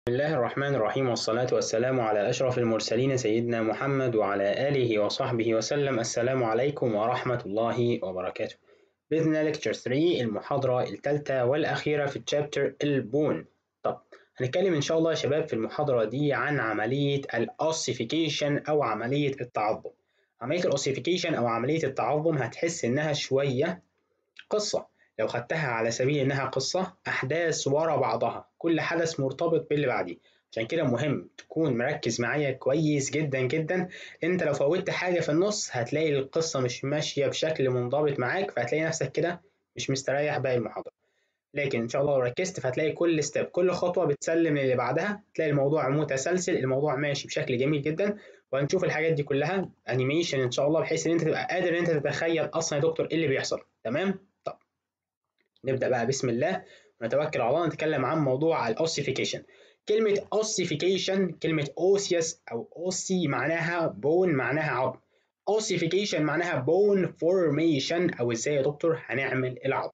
بسم الله الرحمن الرحيم والصلاة والسلام على أشرف المرسلين سيدنا محمد وعلى آله وصحبه وسلم السلام عليكم ورحمة الله وبركاته بإذن الله lecture 3 المحاضرة الثالثة والأخيرة في الشابتر البون طب هنتكلم إن شاء الله يا شباب في المحاضرة دي عن عملية الأوسيفيكيشن أو عملية التعظم عملية الأوسيفيكيشن أو عملية التعظم هتحس إنها شوية قصة لو خدتها على سبيل إنها قصة أحداث ورا بعضها كل حدث مرتبط باللي بعديه عشان كده مهم تكون مركز معايا كويس جدا جدا انت لو فوتت حاجة في النص هتلاقي القصة مش ماشية بشكل منضبط معاك فهتلاقي نفسك كده مش مستريح باقي المحاضرة لكن ان شاء الله لو ركزت فهتلاقي كل ستيب كل خطوة بتسلم للي بعدها تلاقي الموضوع متسلسل الموضوع ماشي بشكل جميل جدا وهنشوف الحاجات دي كلها انيميشن ان شاء الله بحيث ان انت تبقى قادر ان انت تتخيل اصلا يا دكتور ايه اللي بيحصل تمام طب نبدأ بقى بسم الله ونتوكل على الله نتكلم عن موضوع الاوسيفيكيشن كلمة اوسيفيكيشن كلمة اوسيوس او اوسي معناها بون معناها عظم اوسيفيكيشن معناها بون فورميشن او ازاي يا دكتور هنعمل العظم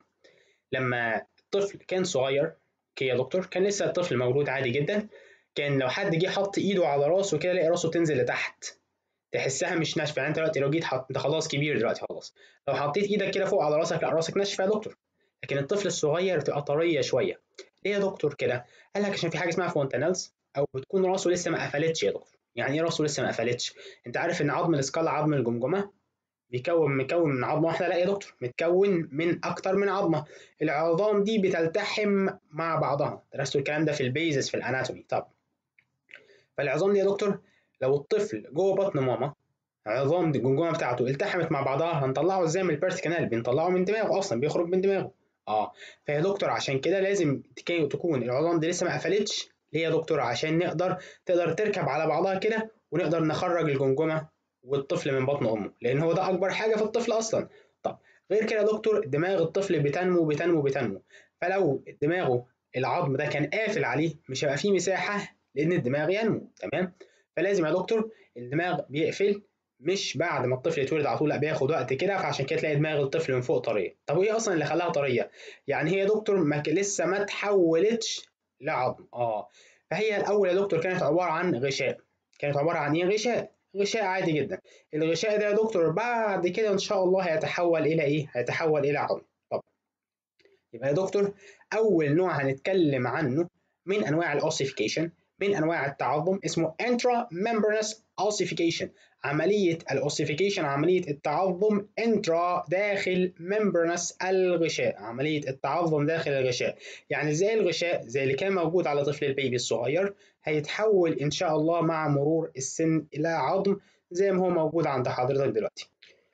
لما الطفل كان صغير كي يا دكتور كان لسه الطفل مولود عادي جدا كان لو حد جه حط ايده على راسه كده يلاقي راسه تنزل لتحت تحسها مش ناشفه يعني انت دلوقتي لو جيت حط انت خلاص كبير دلوقتي خلاص لو حطيت ايدك كده فوق على راسك لا راسك ناشفه يا دكتور لكن الطفل الصغير بتبقى طريه شويه ليه يا دكتور كده قال لك عشان في حاجه اسمها فونتانيلز او بتكون راسه لسه ما قفلتش يا دكتور يعني ايه راسه لسه ما قفلتش انت عارف ان عظم الاسكال عظم الجمجمه بيكون مكون من عظمه واحده لا يا دكتور متكون من اكتر من عظمه العظام دي بتلتحم مع بعضها درستوا الكلام ده في البيزس في الاناتومي طب فالعظام دي يا دكتور لو الطفل جوه بطن ماما عظام الجمجمه بتاعته التحمت مع بعضها هنطلعه ازاي من البيرث كانال بنطلعه من دماغه اصلا بيخرج من دماغه اه فيا دكتور عشان كده لازم تكون العظام دي لسه ما قفلتش ليه يا دكتور عشان نقدر تقدر تركب على بعضها كده ونقدر نخرج الجمجمه والطفل من بطن امه لان هو ده اكبر حاجه في الطفل اصلا طب غير كده يا دكتور دماغ الطفل بتنمو بتنمو بتنمو فلو دماغه العظم ده كان قافل عليه مش هيبقى فيه مساحه لان الدماغ ينمو تمام فلازم يا دكتور الدماغ بيقفل مش بعد ما الطفل يتولد على طول لا بياخد وقت كده فعشان كده تلاقي دماغ الطفل من فوق طريه طب وايه اصلا اللي خلاها طريه يعني هي يا دكتور ما لسه ما تحولتش لعظم اه فهي الاول يا دكتور كانت عباره عن غشاء كانت عباره عن ايه غشاء غشاء عادي جدا الغشاء ده يا دكتور بعد كده ان شاء الله هيتحول الى ايه هيتحول الى عظم طب يبقى يا دكتور اول نوع هنتكلم عنه من انواع الاوسيفيكيشن من انواع التعظم اسمه انترا ممبرنس اوسيفيكيشن عمليه الاوسيفيكيشن عمليه التعظم انترا داخل ممبرنس الغشاء عمليه التعظم داخل الغشاء يعني زي الغشاء زي اللي كان موجود على طفل البيبي الصغير هيتحول ان شاء الله مع مرور السن الى عظم زي ما هو موجود عند حضرتك دلوقتي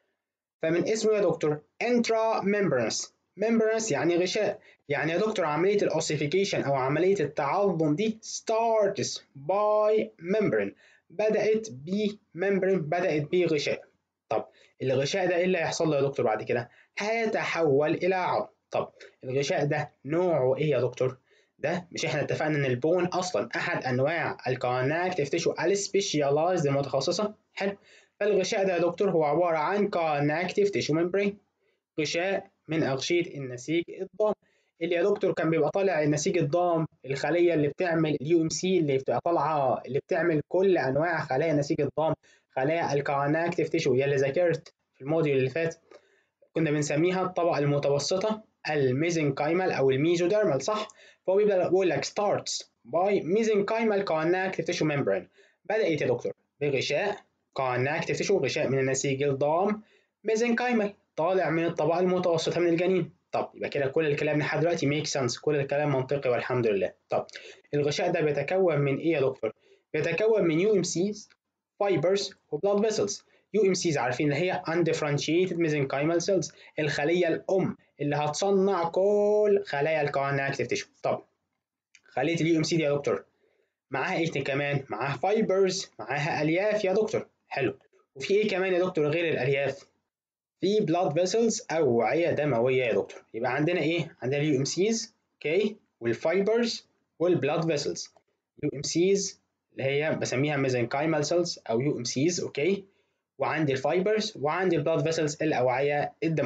فمن اسمه يا دكتور انترا ممبرنس ممبرنس يعني غشاء يعني يا دكتور عملية الأوسيفيكيشن أو عملية التعظم دي starts by membrane بدأت بممبرين بدأت بغشاء طب الغشاء ده ايه اللي هيحصل له يا دكتور بعد كده هيتحول إلى عظم طب الغشاء ده نوعه ايه يا دكتور ده مش احنا اتفقنا ان البون اصلا احد انواع الكونكتيف تيشو السبيشاليزد المتخصصه حلو فالغشاء ده يا دكتور هو عباره عن كونكتيف تيشو ممبرين غشاء من أغشية النسيج الضام اللي يا دكتور كان بيبقى طالع النسيج الضام الخلية اللي بتعمل اليو ام سي اللي بتبقى طالعة اللي بتعمل كل أنواع خلايا النسيج الضام خلايا الكونكتيف تيشو يلي ذاكرت في الموديول اللي فات كنا بنسميها الطبقة المتوسطة الميزنكايمال أو الميزوديرمال صح؟ فهو بيبدأ يقول لك starts by mesenchymal connective tissue membrane بدأت يا دكتور بغشاء connective tissue غشاء من النسيج الضام mesenchymal طالع من الطبقة المتوسطة من الجنين طب يبقى كده كل الكلام لحد دلوقتي ميك سنس كل الكلام منطقي والحمد لله طب الغشاء ده بيتكون من ايه يا دكتور بيتكون من يو ام سيز فايبرز وبلاد فيسلز يو ام سيز عارفين اللي هي undifferentiated mesenchymal cells الخلية الأم اللي هتصنع كل خلايا الكونكتيف تيشو طب خلية اليو ام سي دي يا دكتور معاها ايه كمان معاها فايبرز معاها ألياف يا دكتور حلو وفي ايه كمان يا دكتور غير الألياف في blood vessels أوعية دموية يا دكتور يبقى عندنا إيه؟ عندنا اليو ام سيز اوكي والفايبرز والبلاد فيسلز يو ام سيز اللي هي بسميها mesenchymal cells أو يو ام سيز اوكي وعندي الفايبرز وعندي البلاد فيسلز الأوعية الدموية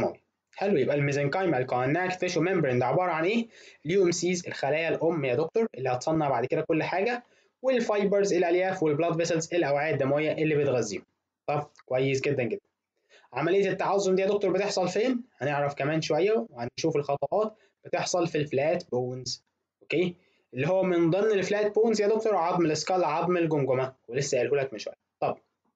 حلو يبقى الميزنكايمال كونكت تيشو ممبرين ده عباره عن ايه؟ اليو ام سيز الخلايا الام يا دكتور اللي هتصنع بعد كده كل حاجه والفايبرز الالياف والبلاد فيسلز الاوعيه الدمويه اللي بتغذيهم. طب كويس جدا جدا. عمليه التعظم دي يا دكتور بتحصل فين؟ هنعرف كمان شويه وهنشوف الخطوات بتحصل في الفلات بونز اوكي؟ اللي هو من ضمن الفلات بونز يا دكتور عظم الاسكال عظم الجمجمه ولسه قايله لك من شويه. طب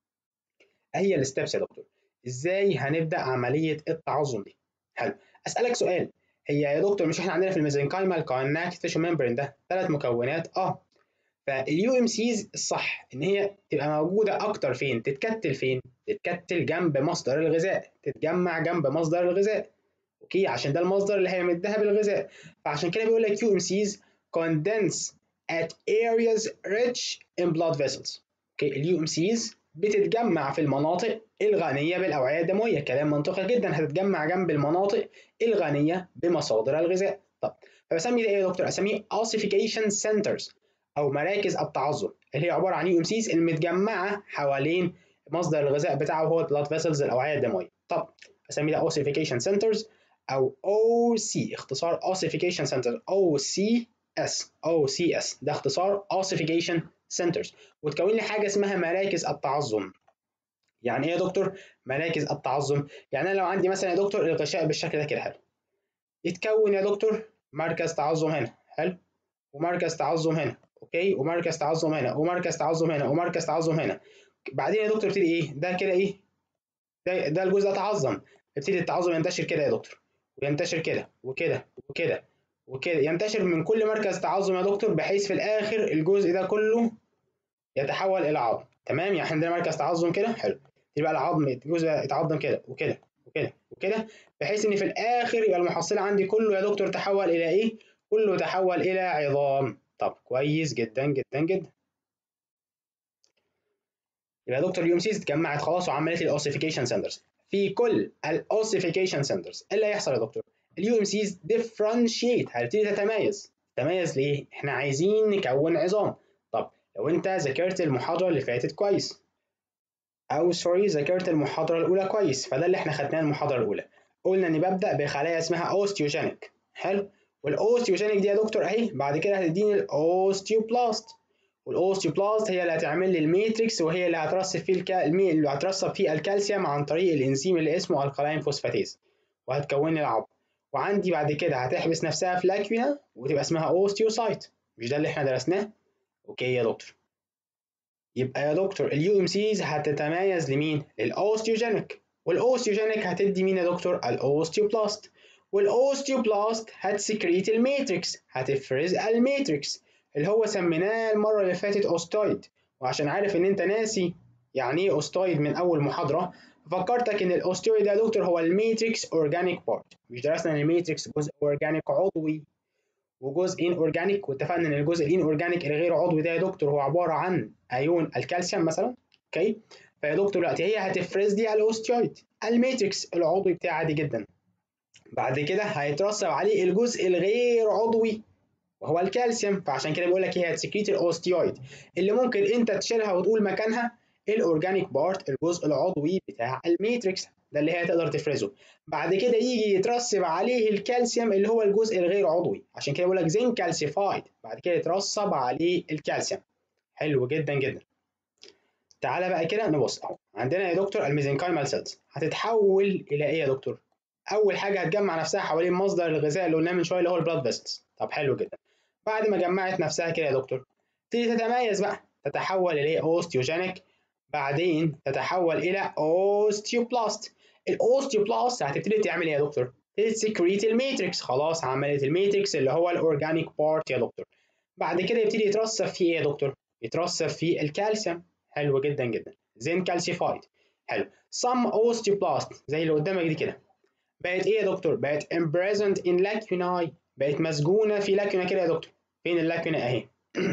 هي الستبس يا دكتور ازاي هنبدا عمليه التعظم دي؟ حلو اسالك سؤال هي يا دكتور مش احنا عندنا في الميزنكايمال كونكت تيشو ممبرين ده ثلاث مكونات اه فاليو ام سيز الصح ان هي تبقى موجوده اكتر فين تتكتل فين تتكتل جنب مصدر الغذاء تتجمع جنب مصدر الغذاء اوكي عشان ده المصدر اللي هيمدها بالغذاء فعشان كده بيقول لك يو ام سيز condense at areas rich in blood vessels اوكي اليو ام سيز بتتجمع في المناطق الغنية بالأوعية الدموية كلام منطقي جدا هتتجمع جنب المناطق الغنية بمصادر الغذاء طب فبسمي ده ايه يا دكتور اسميه ossification centers او مراكز التعظم اللي هي عبارة عن يو ام سيز المتجمعة حوالين مصدر الغذاء بتاعه هو البلاد فيسلز الأوعية الدموية طب اسمي ده ossification centers او OC اختصار ossification centers OCS OCS ده اختصار ossification centers وتكون لي حاجه اسمها مراكز التعظم يعني ايه يا دكتور مراكز التعظم يعني انا لو عندي مثلا يا دكتور الغشاء بالشكل ده كده حلو يتكون يا دكتور مركز تعظم هنا حلو ومركز تعظم هنا اوكي ومركز تعظم هنا ومركز تعظم هنا ومركز تعظم هنا بعدين يا دكتور يبتدي ايه ده كده ايه ده, ده الجزء ده تعظم يبتدي التعظم ينتشر كده يا دكتور وينتشر كده وكده وكده وكده ينتشر من كل مركز تعظم يا دكتور بحيث في الاخر الجزء ده كله يتحول الى عظم تمام يعني عندنا مركز تعظم كده حلو يبقى العظم الجزء يتعظم كده وكده وكده وكده بحيث ان في الاخر يبقى المحصله عندي كله يا دكتور تحول الى ايه كله تحول الى عظام طب كويس جدا جدا جدا يبقى دكتور اليوم سيز اتجمعت خلاص وعملت الاوسيفيكيشن سنترز في كل الاوسيفيكيشن سنترز ايه اللي هيحصل يا دكتور اليو ام سيز ديفرنشيت هتبتدي تتميز تتميز ليه احنا عايزين نكون عظام طب لو انت ذاكرت المحاضره اللي فاتت كويس او سوري ذاكرت المحاضره الاولى كويس فده اللي احنا خدناه المحاضره الاولى قلنا اني ببدا بخلايا اسمها اوستيوجينيك حلو والاوستيوجينيك دي يا دكتور اهي بعد كده هتديني الاوستيوبلاست والاوستيوبلاست هي اللي هتعمل لي الميتريكس وهي اللي هترسب فيه الكا... اللي هترسب فيه الكالسيوم عن طريق الانزيم اللي اسمه الكالاين فوسفاتيز وهتكون لي العظم وعندي بعد كده هتحبس نفسها في لاكوينا وتبقى اسمها اوستيوسايت مش ده اللي احنا درسناه اوكي يا دكتور يبقى يا دكتور اليو ام سيز هتتميز لمين للاوستيوجينيك والاوستيوجينيك هتدي مين يا دكتور الاوستيوبلاست والاوستيوبلاست هتسكريت الماتريكس هتفرز الماتريكس اللي هو سميناه المره اللي فاتت اوستويد وعشان عارف ان انت ناسي يعني ايه اوستويد من اول محاضره فكرتك ان الاوستويد يا دكتور هو الماتريكس اورجانيك بارت مش درسنا ان الماتريكس جزء اورجانيك عضوي وجزء ان اورجانيك واتفقنا ان الجزء الان اورجانيك الغير عضوي ده يا دكتور هو عباره عن ايون الكالسيوم مثلا اوكي فيا دكتور دلوقتي هي هتفرز لي الاوستيويد الماتريكس العضوي بتاعي عادي جدا بعد كده هيترسب عليه الجزء الغير عضوي وهو الكالسيوم فعشان كده بيقول لك هي هتسكريت الاوستيويد اللي ممكن انت تشيلها وتقول مكانها الاورجانيك بارت الجزء العضوي بتاع الماتريكس ده اللي هي تقدر تفرزه بعد كده يجي يترسب عليه الكالسيوم اللي هو الجزء الغير عضوي عشان كده بيقول لك زين كالسيفايد بعد كده يترسب عليه الكالسيوم حلو جدا جدا تعالى بقى كده نبص اهو عندنا يا دكتور الميزنكايمال سيلز هتتحول الى ايه يا دكتور اول حاجه هتجمع نفسها حوالين مصدر الغذاء اللي قلناه من شويه اللي هو البلاد فيسلز طب حلو جدا بعد ما جمعت نفسها كده يا دكتور تبتدي تتميز بقى تتحول الى اوستيوجينيك بعدين تتحول الى اوستيوبلاست الاوستيوبلاست هتبتدي تعمل ايه يا دكتور تسكريت الماتريكس خلاص عملت الماتريكس اللي هو الاورجانيك بارت يا دكتور بعد كده يبتدي يترسب فيه ايه يا دكتور يترسب فيه الكالسيوم حلو جدا جدا زين كالسيفايد حلو some osteoblast زي اللي قدامك دي كده بقت ايه يا دكتور بقت imprisoned in lacunae بقت مسجونه في لاكونا كده يا دكتور فين اللاكونا اهي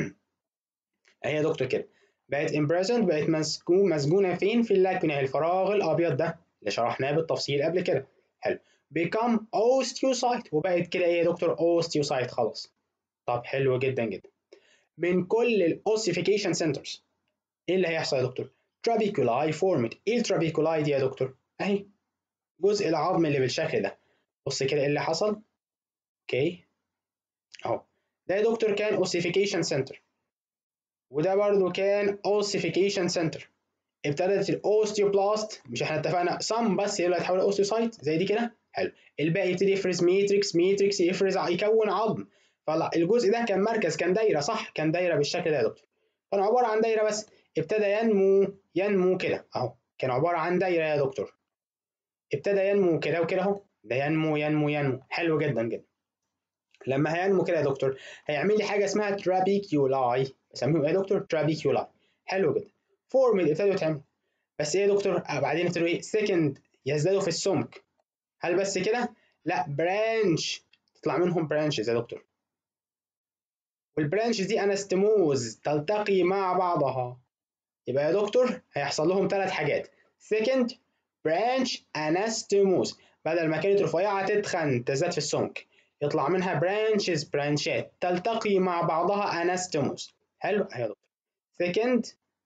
اهي يا دكتور كده بقت imprisoned بقت مسجون مسجونه فين في اللاكونا الفراغ الابيض ده اللي شرحناه بالتفصيل قبل كده حلو become osteocyte وبقت كده ايه يا دكتور osteocyte خلاص طب حلو جدا جدا من كل الاوسيفيكيشن سنترز ايه اللي هيحصل يا دكتور trabeculae formed ايه الترابيكولاي دي يا دكتور اهي جزء العظم اللي بالشكل ده بص كده ايه اللي حصل اوكي اهو ده يا دكتور كان اوسيفيكيشن سنتر وده برضو كان اوسيفيكيشن سنتر ابتدت الاوستيوبلاست مش احنا اتفقنا صم بس هي اللي هتحول اوستيوسايت زي دي كده حلو الباقي يبتدي يفرز ميتريكس ميتريكس يفرز يكون عظم فالجزء ده كان مركز كان دايره صح كان دايره بالشكل ده يا دكتور كان عباره عن دايره بس ابتدى ينمو ينمو كده اهو كان عباره عن دايره يا دكتور ابتدى ينمو كده وكده اهو ده ينمو ينمو ينمو حلو جدا جدا لما هينمو كده يا دكتور هيعمل لي حاجه اسمها ترابيكيولاي بسميهم ايه يا دكتور ترابيكيولاي حلو جدا فورمد ابتدوا يتعملوا بس ايه يا دكتور آه بعدين ابتدوا ايه سكند يزدادوا في السمك هل بس كده لا برانش تطلع منهم برانشز يا دكتور والبرانش دي انستموز تلتقي مع بعضها يبقى يا دكتور هيحصل لهم ثلاث حاجات سكند برانش انستموز بدل ما كانت رفيعه تتخن تزداد في السمك يطلع منها برانشز برانشات تلتقي مع بعضها انستموز حلو اهي يا دكتور سكند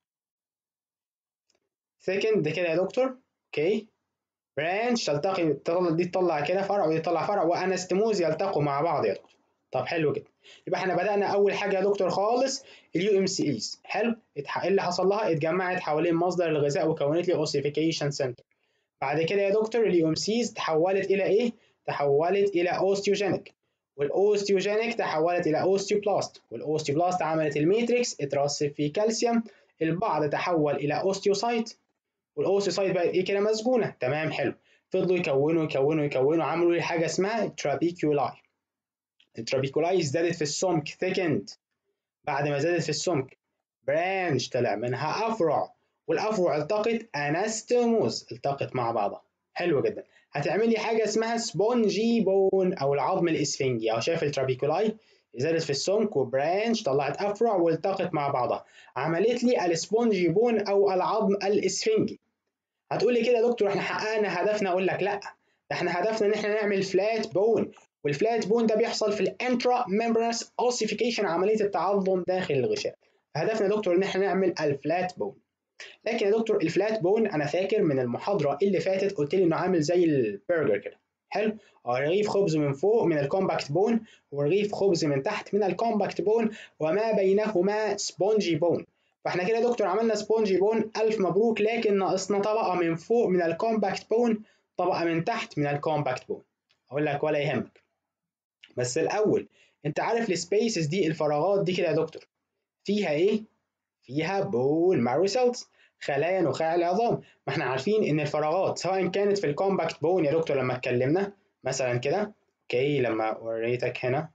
سكند ده كده يا دكتور اوكي برانش تلتقي دي تطلع كده فرع ودي تطلع فرع وانستموز يلتقوا مع بعض يا دكتور طب حلو جدا يبقى احنا بدأنا أول حاجة يا دكتور خالص اليو ام سي ايز حلو ايه اللي حصل لها اتجمعت حوالين مصدر الغذاء وكونت لي اوسيفيكيشن سنتر بعد كده يا دكتور اليو ام سيز تحولت إلى إيه؟ تحولت إلى اوستيوجينيك والاوستيوجينيك تحولت إلى اوستيوبلاست والاوستيوبلاست عملت الميتريكس اترسب فيه كالسيوم البعض تحول إلى اوستيوسايت والاوستيوسايت بقت إيه كده مسجونة تمام حلو فضلوا يكونوا يكونوا يكونوا عملوا لي حاجة اسمها ترابيكيولاي الترابيكولاي ازدادت في السمك ثيكند بعد ما زادت في السمك برانش طلع منها افرع والافرع التقت انستوموس التقت مع بعضها حلو جدا هتعمل لي حاجه اسمها سبونجي بون او العظم الاسفنجي او شايف الترابيكولاي زادت في السمك وبرانش طلعت افرع والتقت مع بعضها عملت لي السبونجي بون او العظم الاسفنجي هتقول لي كده يا دكتور احنا حققنا هدفنا اقول لك لا ده احنا هدفنا ان احنا نعمل فلات بون والفلات بون ده بيحصل في الانترا ممبرانس اوسيفيكيشن عمليه التعظم داخل الغشاء فهدفنا يا دكتور ان احنا نعمل الفلات بون لكن يا دكتور الفلات بون انا فاكر من المحاضره اللي فاتت قلت لي انه عامل زي البرجر كده حلو رغيف خبز من فوق من الكومباكت بون ورغيف خبز من تحت من الكومباكت بون وما بينهما سبونجي بون فاحنا كده يا دكتور عملنا سبونجي بون الف مبروك لكن ناقصنا طبقه من فوق من الكومباكت بون طبقه من تحت من الكومباكت بون اقول لك ولا يهمك بس الاول انت عارف السبيسز دي الفراغات دي كده يا دكتور فيها ايه فيها بول مارو سيلز خلايا نخاع العظام ما احنا عارفين ان الفراغات سواء كانت في الكومباكت بون يا دكتور لما اتكلمنا مثلا كده اوكي لما وريتك هنا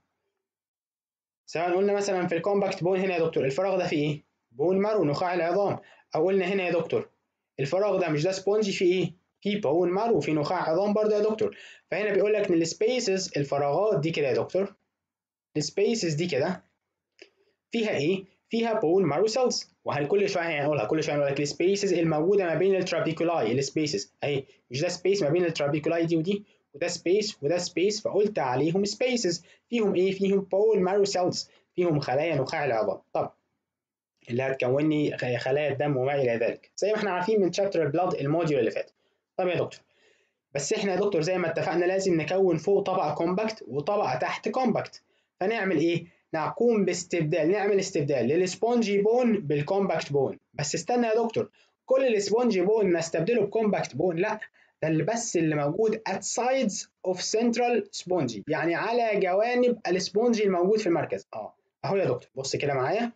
سواء قلنا مثلا في الكومباكت بون هنا يا دكتور الفراغ ده فيه ايه بون مارو نخاع العظام او قلنا هنا يا دكتور الفراغ ده مش ده سبونجي فيه ايه في بون مارو وفي نخاع عظام برضه يا دكتور فهنا بيقول لك ان السبيسز الفراغات دي كده يا دكتور السبيسز دي كده فيها ايه فيها بون مارو سيلز وهل كل شويه هنقولها كل شويه هنقول لك السبيسز الموجوده ما بين الترابيكولاي السبيسز اهي مش ده سبيس ما بين الترابيكولاي دي ودي وده سبيس وده سبيس فقلت عليهم سبيسز فيهم ايه فيهم بون مارو سيلز فيهم خلايا نخاع العظام طب اللي هتكون لي خلايا الدم وما الى ذلك زي ما احنا عارفين من شابتر البلاد الموديول اللي فات طب يا دكتور بس احنا يا دكتور زي ما اتفقنا لازم نكون فوق طبقه كومباكت وطبقه تحت كومباكت فنعمل ايه نقوم باستبدال نعمل استبدال للسبونجي بون بالكومباكت بون بس استنى يا دكتور كل السبونجي بون نستبدله بكومباكت بون لا ده اللي بس اللي موجود at sides of central spongy يعني على جوانب السبونجي الموجود في المركز اه اهو يا دكتور بص كده معايا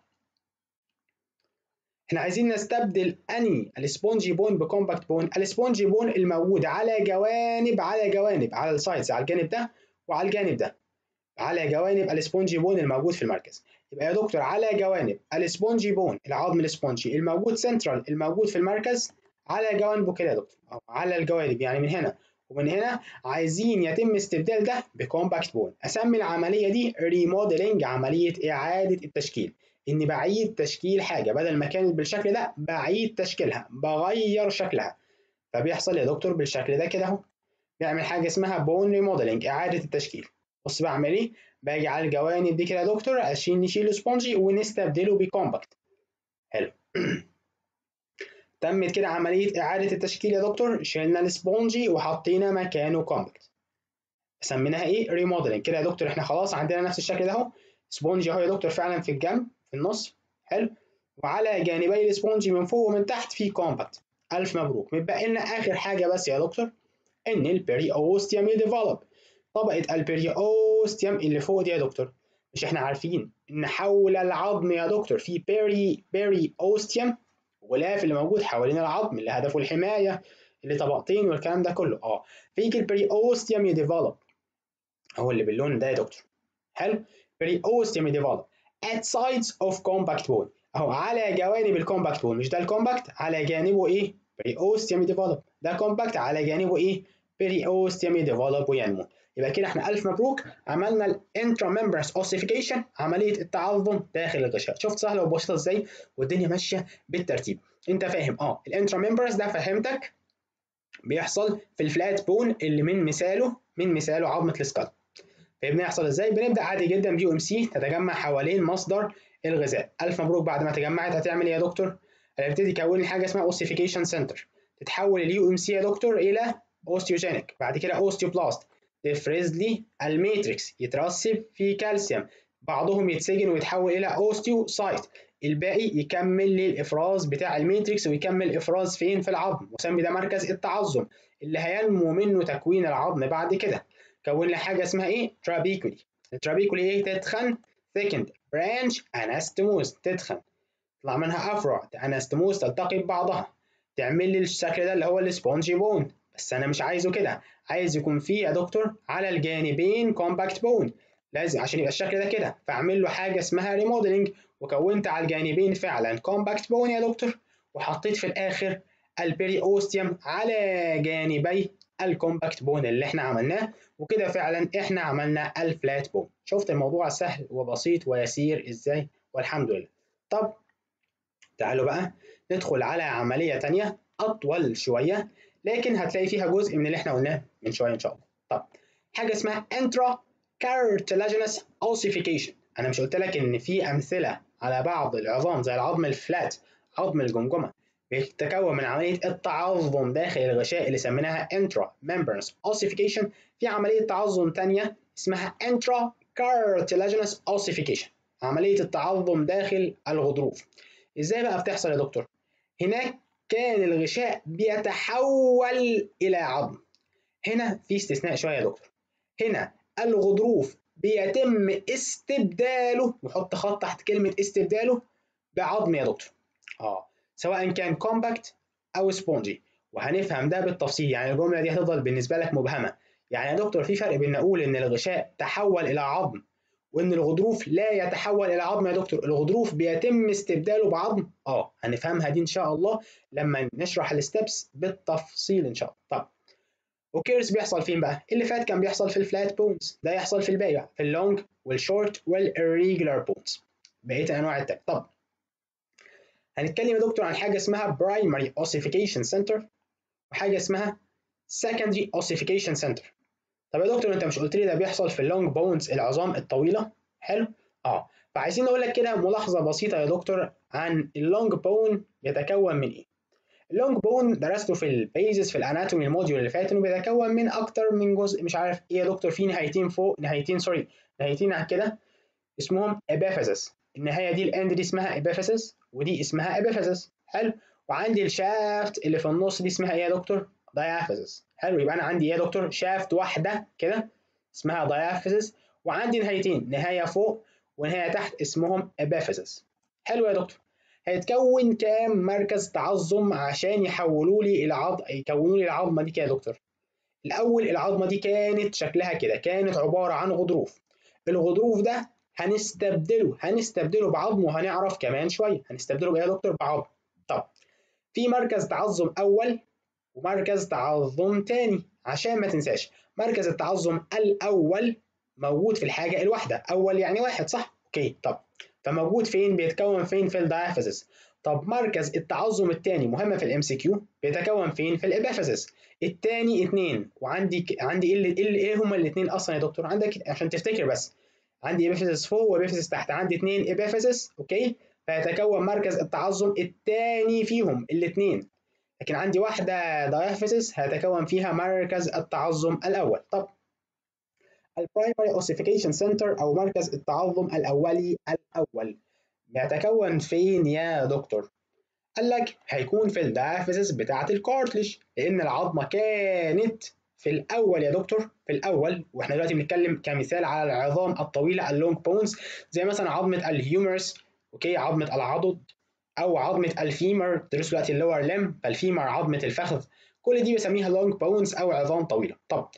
احنا عايزين نستبدل اني السبونجي بون بكومباكت بون السبونجي بون الموجود على جوانب على جوانب على السايدز على الجانب ده وعلى الجانب ده على جوانب السبونجي بون الموجود في المركز يبقى يا دكتور على جوانب السبونجي بون العظم السبونجي الموجود سنترال الموجود في المركز على جوانبه كده يا دكتور أو على الجوانب يعني من هنا ومن هنا عايزين يتم استبدال ده بكومباكت بون اسمي العمليه دي ريموديلنج عمليه اعاده التشكيل اني بعيد تشكيل حاجه بدل ما كانت بالشكل ده بعيد تشكيلها بغير شكلها فبيحصل يا دكتور بالشكل ده كده اهو بيعمل حاجه اسمها بون ريموديلنج اعاده التشكيل بص بعمل ايه باجي على الجوانب دي كده يا دكتور عشان نشيل سبونجي ونستبدله بكومباكت حلو تمت كده عمليه اعاده التشكيل يا دكتور شلنا السبونجي وحطينا مكانه كومباكت سميناها ايه ريموديلنج كده يا دكتور احنا خلاص عندنا نفس الشكل ده اهو سبونج اهو يا دكتور فعلا في الجنب في النص حلو وعلى جانبي السبونج من فوق ومن تحت في كومباكت الف مبروك متبقي لنا اخر حاجه بس يا دكتور ان البيري اوستيوم يديفلوب طبقه البيري اوستيوم اللي فوق دي يا دكتور مش احنا عارفين ان حول العظم يا دكتور في بيري بيري اوستيوم غلاف اللي موجود حوالين العظم اللي هدفه الحمايه اللي طبقتين والكلام ده كله اه فيجي البيري اوستيوم يديفلوب هو اللي باللون ده يا دكتور حلو بيري اوستيوم يديفلوب at sides of compact bone اهو على جوانب الكومباكت بون مش ده الكومباكت على جانبه ايه بيري اوستيوم ديفلوب ده كومباكت على جانبه ايه بيري اوستيوم ديفلوب وينمو يبقى كده احنا الف مبروك عملنا الانترا ممبرس اوسيفيكيشن عمليه التعظم داخل الغشاء شفت سهله وبسيطه ازاي والدنيا ماشيه بالترتيب انت فاهم اه الانترا ممبرس ده فهمتك بيحصل في الفلات بون اللي من مثاله من مثاله عظمه السكال فهمنا يحصل ازاي بنبدا عادي جدا بي ام سي تتجمع حوالين مصدر الغذاء الف مبروك بعد ما تجمعت هتعمل ايه يا دكتور هتبتدي تكون حاجه اسمها اوسيفيكيشن سنتر تتحول اليو ام سي يا دكتور الى اوستيوجينيك بعد كده اوستيوبلاست تفرز لي الماتريكس يترسب في كالسيوم بعضهم يتسجن ويتحول الى اوستيوسايت الباقي يكمل لي الافراز بتاع الماتريكس ويكمل افراز فين في العظم وسمي ده مركز التعظم اللي هينمو منه تكوين العظم بعد كده كون لي حاجه اسمها ايه ترابيكولي الترابيكولي ايه تتخن ثيكند برانش انستموز تتخن تطلع منها افرع انستموز تلتقي ببعضها تعمل لي الشكل ده اللي هو السبونجي بون بس انا مش عايزه كده عايز يكون فيه يا دكتور على الجانبين كومباكت بون لازم عشان يبقى الشكل ده كده فاعمل له حاجه اسمها ريموديلنج وكونت على الجانبين فعلا كومباكت بون يا دكتور وحطيت في الاخر البيري اوستيوم على جانبي الكومباكت بون اللي احنا عملناه وكده فعلا احنا عملنا الفلات بون شفت الموضوع سهل وبسيط ويسير ازاي والحمد لله طب تعالوا بقى ندخل على عملية تانية أطول شوية لكن هتلاقي فيها جزء من اللي احنا قلناه من شوية إن شاء الله طب حاجة اسمها intra cartilaginous ossification أنا مش قلت لك إن في أمثلة على بعض العظام زي العظم الفلات عظم الجمجمة بيتكون من عملية التعظم داخل الغشاء اللي سميناها intra membranous ossification في عملية تعظم تانية اسمها intra cartilaginous ossification عملية التعظم داخل الغضروف ازاي بقى بتحصل يا دكتور هناك كان الغشاء بيتحول الى عظم هنا في استثناء شويه يا دكتور هنا الغضروف بيتم استبداله وحط خط تحت كلمه استبداله بعظم يا دكتور اه سواء كان كومباكت او سبونجي وهنفهم ده بالتفصيل يعني الجمله دي هتفضل بالنسبه لك مبهمه يعني يا دكتور في فرق بين نقول ان الغشاء تحول الى عظم وان الغضروف لا يتحول الى عظم يا دكتور الغضروف بيتم استبداله بعظم اه هنفهمها دي ان شاء الله لما نشرح الستبس بالتفصيل ان شاء الله طب اوكيرز بيحصل فين بقى اللي فات كان بيحصل في الفلات بونز ده يحصل في الباقي بقى في اللونج والشورت والirregular بونز بقيه انواع التاج طب هنتكلم يا دكتور عن حاجه اسمها primary ossification center وحاجه اسمها secondary ossification center طب يا دكتور انت مش قلت لي ده بيحصل في اللونج بونز العظام الطويله حلو اه فعايزين نقول لك كده ملاحظه بسيطه يا دكتور عن اللونج بون بيتكون من ايه اللونج بون درسته في البيزس في الاناتومي الموديول اللي فات انه بيتكون من اكتر من جزء مش عارف ايه يا دكتور في نهايتين فوق نهايتين سوري نهايتين كده اسمهم ابيفيسس النهايه دي الاند دي اسمها ابيفيسس ودي اسمها ابيفيسس حلو وعندي الشافت اللي في النص دي اسمها ايه يا دكتور دايافيسس حلو يبقى انا عندي ايه يا دكتور شافت واحده كده اسمها دايافيسس وعندي نهايتين نهايه فوق ونهايه تحت اسمهم ابيفيسس حلو يا دكتور هيتكون كام مركز تعظم عشان يحولوا لي العظم يكونوا لي العظمه دي كده يا دكتور الاول العظمه دي كانت شكلها كده كانت عباره عن غضروف الغضروف ده هنستبدله هنستبدله بعظم وهنعرف كمان شويه هنستبدله بايه يا دكتور بعظم طب في مركز تعظم اول ومركز تعظم تاني عشان ما تنساش مركز التعظم الاول موجود في الحاجه الواحده اول يعني واحد صح اوكي طب فموجود فين بيتكون فين في الدايافيزيس طب مركز التعظم الثاني مهم في الام سي كيو بيتكون فين في الابيفيزيس الثاني اثنين وعندي عندي ايه اللي ايه هما الاثنين اصلا يا دكتور عندك عشان تفتكر بس عندي ابيفيزيس فوق وابيفيزيس تحت عندي اثنين ابيفيزيس اوكي فيتكون مركز التعظم الثاني فيهم الاثنين لكن عندي واحده دايافيزيس هيتكون فيها مركز التعظم الاول طب البرايمري اوسيفيكيشن سنتر او مركز التعظم الاولي الاول بيتكون فين يا دكتور قال لك هيكون في الدايافيزيس بتاعه الكارتلج لان العظمه كانت في الاول يا دكتور في الاول واحنا دلوقتي بنتكلم كمثال على العظام الطويله اللونج بونز زي مثلا عظمه الهيومرس اوكي عظمه العضد او عظمه الفيمر تدرس دلوقتي اللور لم فالفيمر عظمه الفخذ كل دي بسميها لونج بونز او عظام طويله طب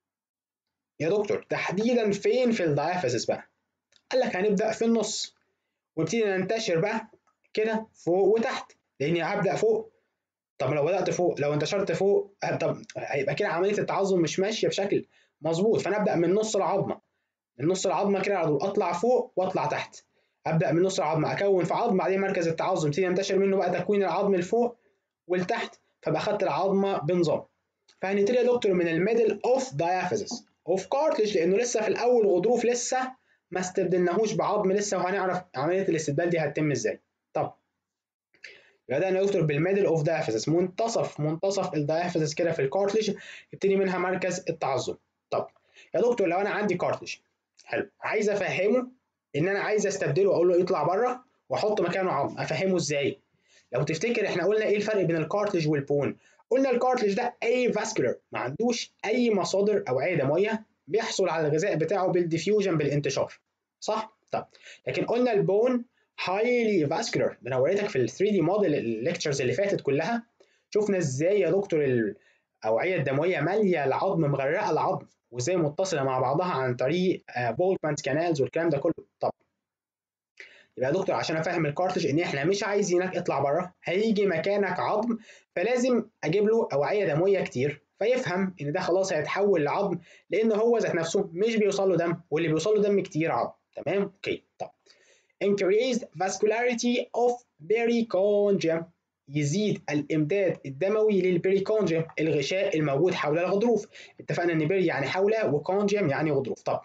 يا دكتور تحديدا فين في الدايافيزيس بقى قال لك هنبدا في النص ونبتدي ننتشر بقى كده فوق وتحت لاني هبدا فوق طب لو بدات فوق لو انتشرت فوق طب هيبقى كده عمليه التعظم مش ماشيه بشكل مظبوط فانا ابدا من نص العظمه من نص العظمه كده على طول اطلع فوق واطلع تحت ابدا من نص العظمه اكون في عظم بعدين مركز التعظم يبتدي ينتشر منه بقى تكوين العظم لفوق ولتحت فبقى خدت العظمه بنظام فهنبتدي يا دكتور من الميدل اوف دايافيزيس اوف كارتلج لانه لسه في الاول غضروف لسه ما استبدلناهوش بعظم لسه وهنعرف عمليه الاستبدال دي هتتم ازاي طب بدأنا يا دكتور بالميدل اوف دايافيزيس منتصف منتصف الدايافيزيس كده في الكارتلج يبتدي منها مركز التعظم طب يا دكتور لو انا عندي كارتلج حلو عايز افهمه ان انا عايز استبدله واقول له يطلع بره واحط مكانه عظم افهمه ازاي لو تفتكر احنا قلنا ايه الفرق بين الكارتلج والبون قلنا الكارتلج ده اي فاسكولار ما عندوش اي مصادر اوعيه دمويه بيحصل على الغذاء بتاعه بالديفيوجن بالانتشار صح طب لكن قلنا البون هايلي فاسكولار ده انا وريتك في ال 3 دي موديل الليكتشرز اللي فاتت كلها شفنا ازاي يا دكتور الاوعيه الدمويه ماليه العظم مغرقه العظم وازاي متصله مع بعضها عن طريق بولتمانز كانالز والكلام ده كله طب يبقى يا دكتور عشان افهم الكارتج ان احنا مش عايزينك اطلع بره هيجي مكانك عظم فلازم اجيب له اوعيه دمويه كتير فيفهم ان ده خلاص هيتحول لعظم لان هو ذات نفسه مش بيوصل له دم واللي بيوصل له دم كتير عظم تمام اوكي طب increased vascularity of perichondrium يزيد الامداد الدموي للبريكونجيوم الغشاء الموجود حول الغضروف اتفقنا ان بيري يعني حول وكونجيوم يعني غضروف طب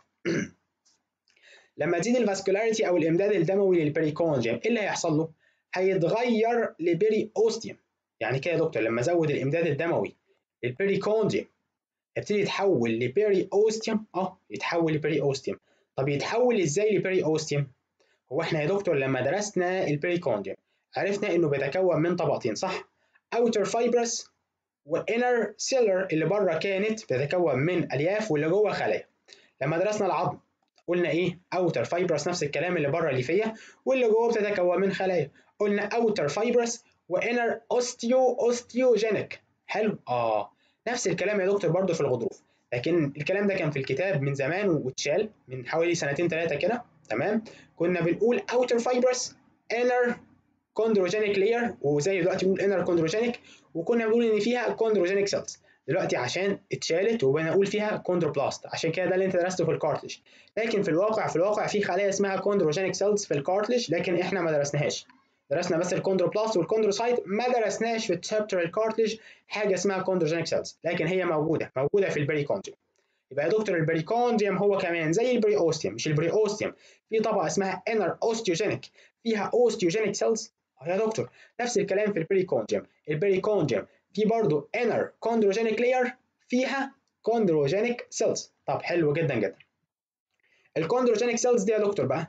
لما تزيد الفاسكولاريتي او الامداد الدموي للبريكونجيوم ايه اللي هيحصل له هيتغير لبيري اوستيوم يعني كده يا دكتور لما ازود الامداد الدموي للبريكونجيوم يبتدي يتحول لبيري اوستيوم اه يتحول لبيري اوستيوم طب يتحول ازاي لبيري اوستيوم هو احنا يا دكتور لما درسنا البريكونجيوم عرفنا انه بيتكون من طبقتين صح outer fibrous وinner cellular اللي بره كانت بتتكون من الياف واللي جوه خلايا لما درسنا العظم قلنا ايه outer fibrous نفس الكلام اللي بره الليفيه واللي جوه بتتكون من خلايا قلنا outer fibrous وinner osteo osteogenic حلو اه نفس الكلام يا دكتور برضه في الغضروف لكن الكلام ده كان في الكتاب من زمان واتشال من حوالي سنتين ثلاثه كده تمام كنا بنقول outer fibrous inner chondrogenic layer وزي دلوقتي بنقول inner chondrogenic وكنا بنقول ان فيها chondrogenic cells دلوقتي عشان اتشالت وبنقول فيها chondroblast عشان كده ده اللي انت درسته في الكارتلج لكن في الواقع في الواقع في خلايا اسمها chondrogenic cells في الكارتلج لكن احنا ما درسناهاش درسنا بس الكوندروبلاست والكوندروسايت ما درسناش في الشابتر الكارتلج حاجه اسمها chondrogenic cells لكن هي موجوده موجوده في البريكونجيوم يبقى يا دكتور البريكونجيوم هو كمان زي البري اوستيوم مش البري اوستيوم في طبقه اسمها انر اوستيوجينيك فيها اوستيوجينيك سيلز يا دكتور نفس الكلام في البريكونجيوم البريكونجيوم في برضه انر كوندروجينيك لاير فيها كوندروجينيك سيلز طب حلو جدا جدا الكوندروجينيك سيلز دي يا دكتور بقى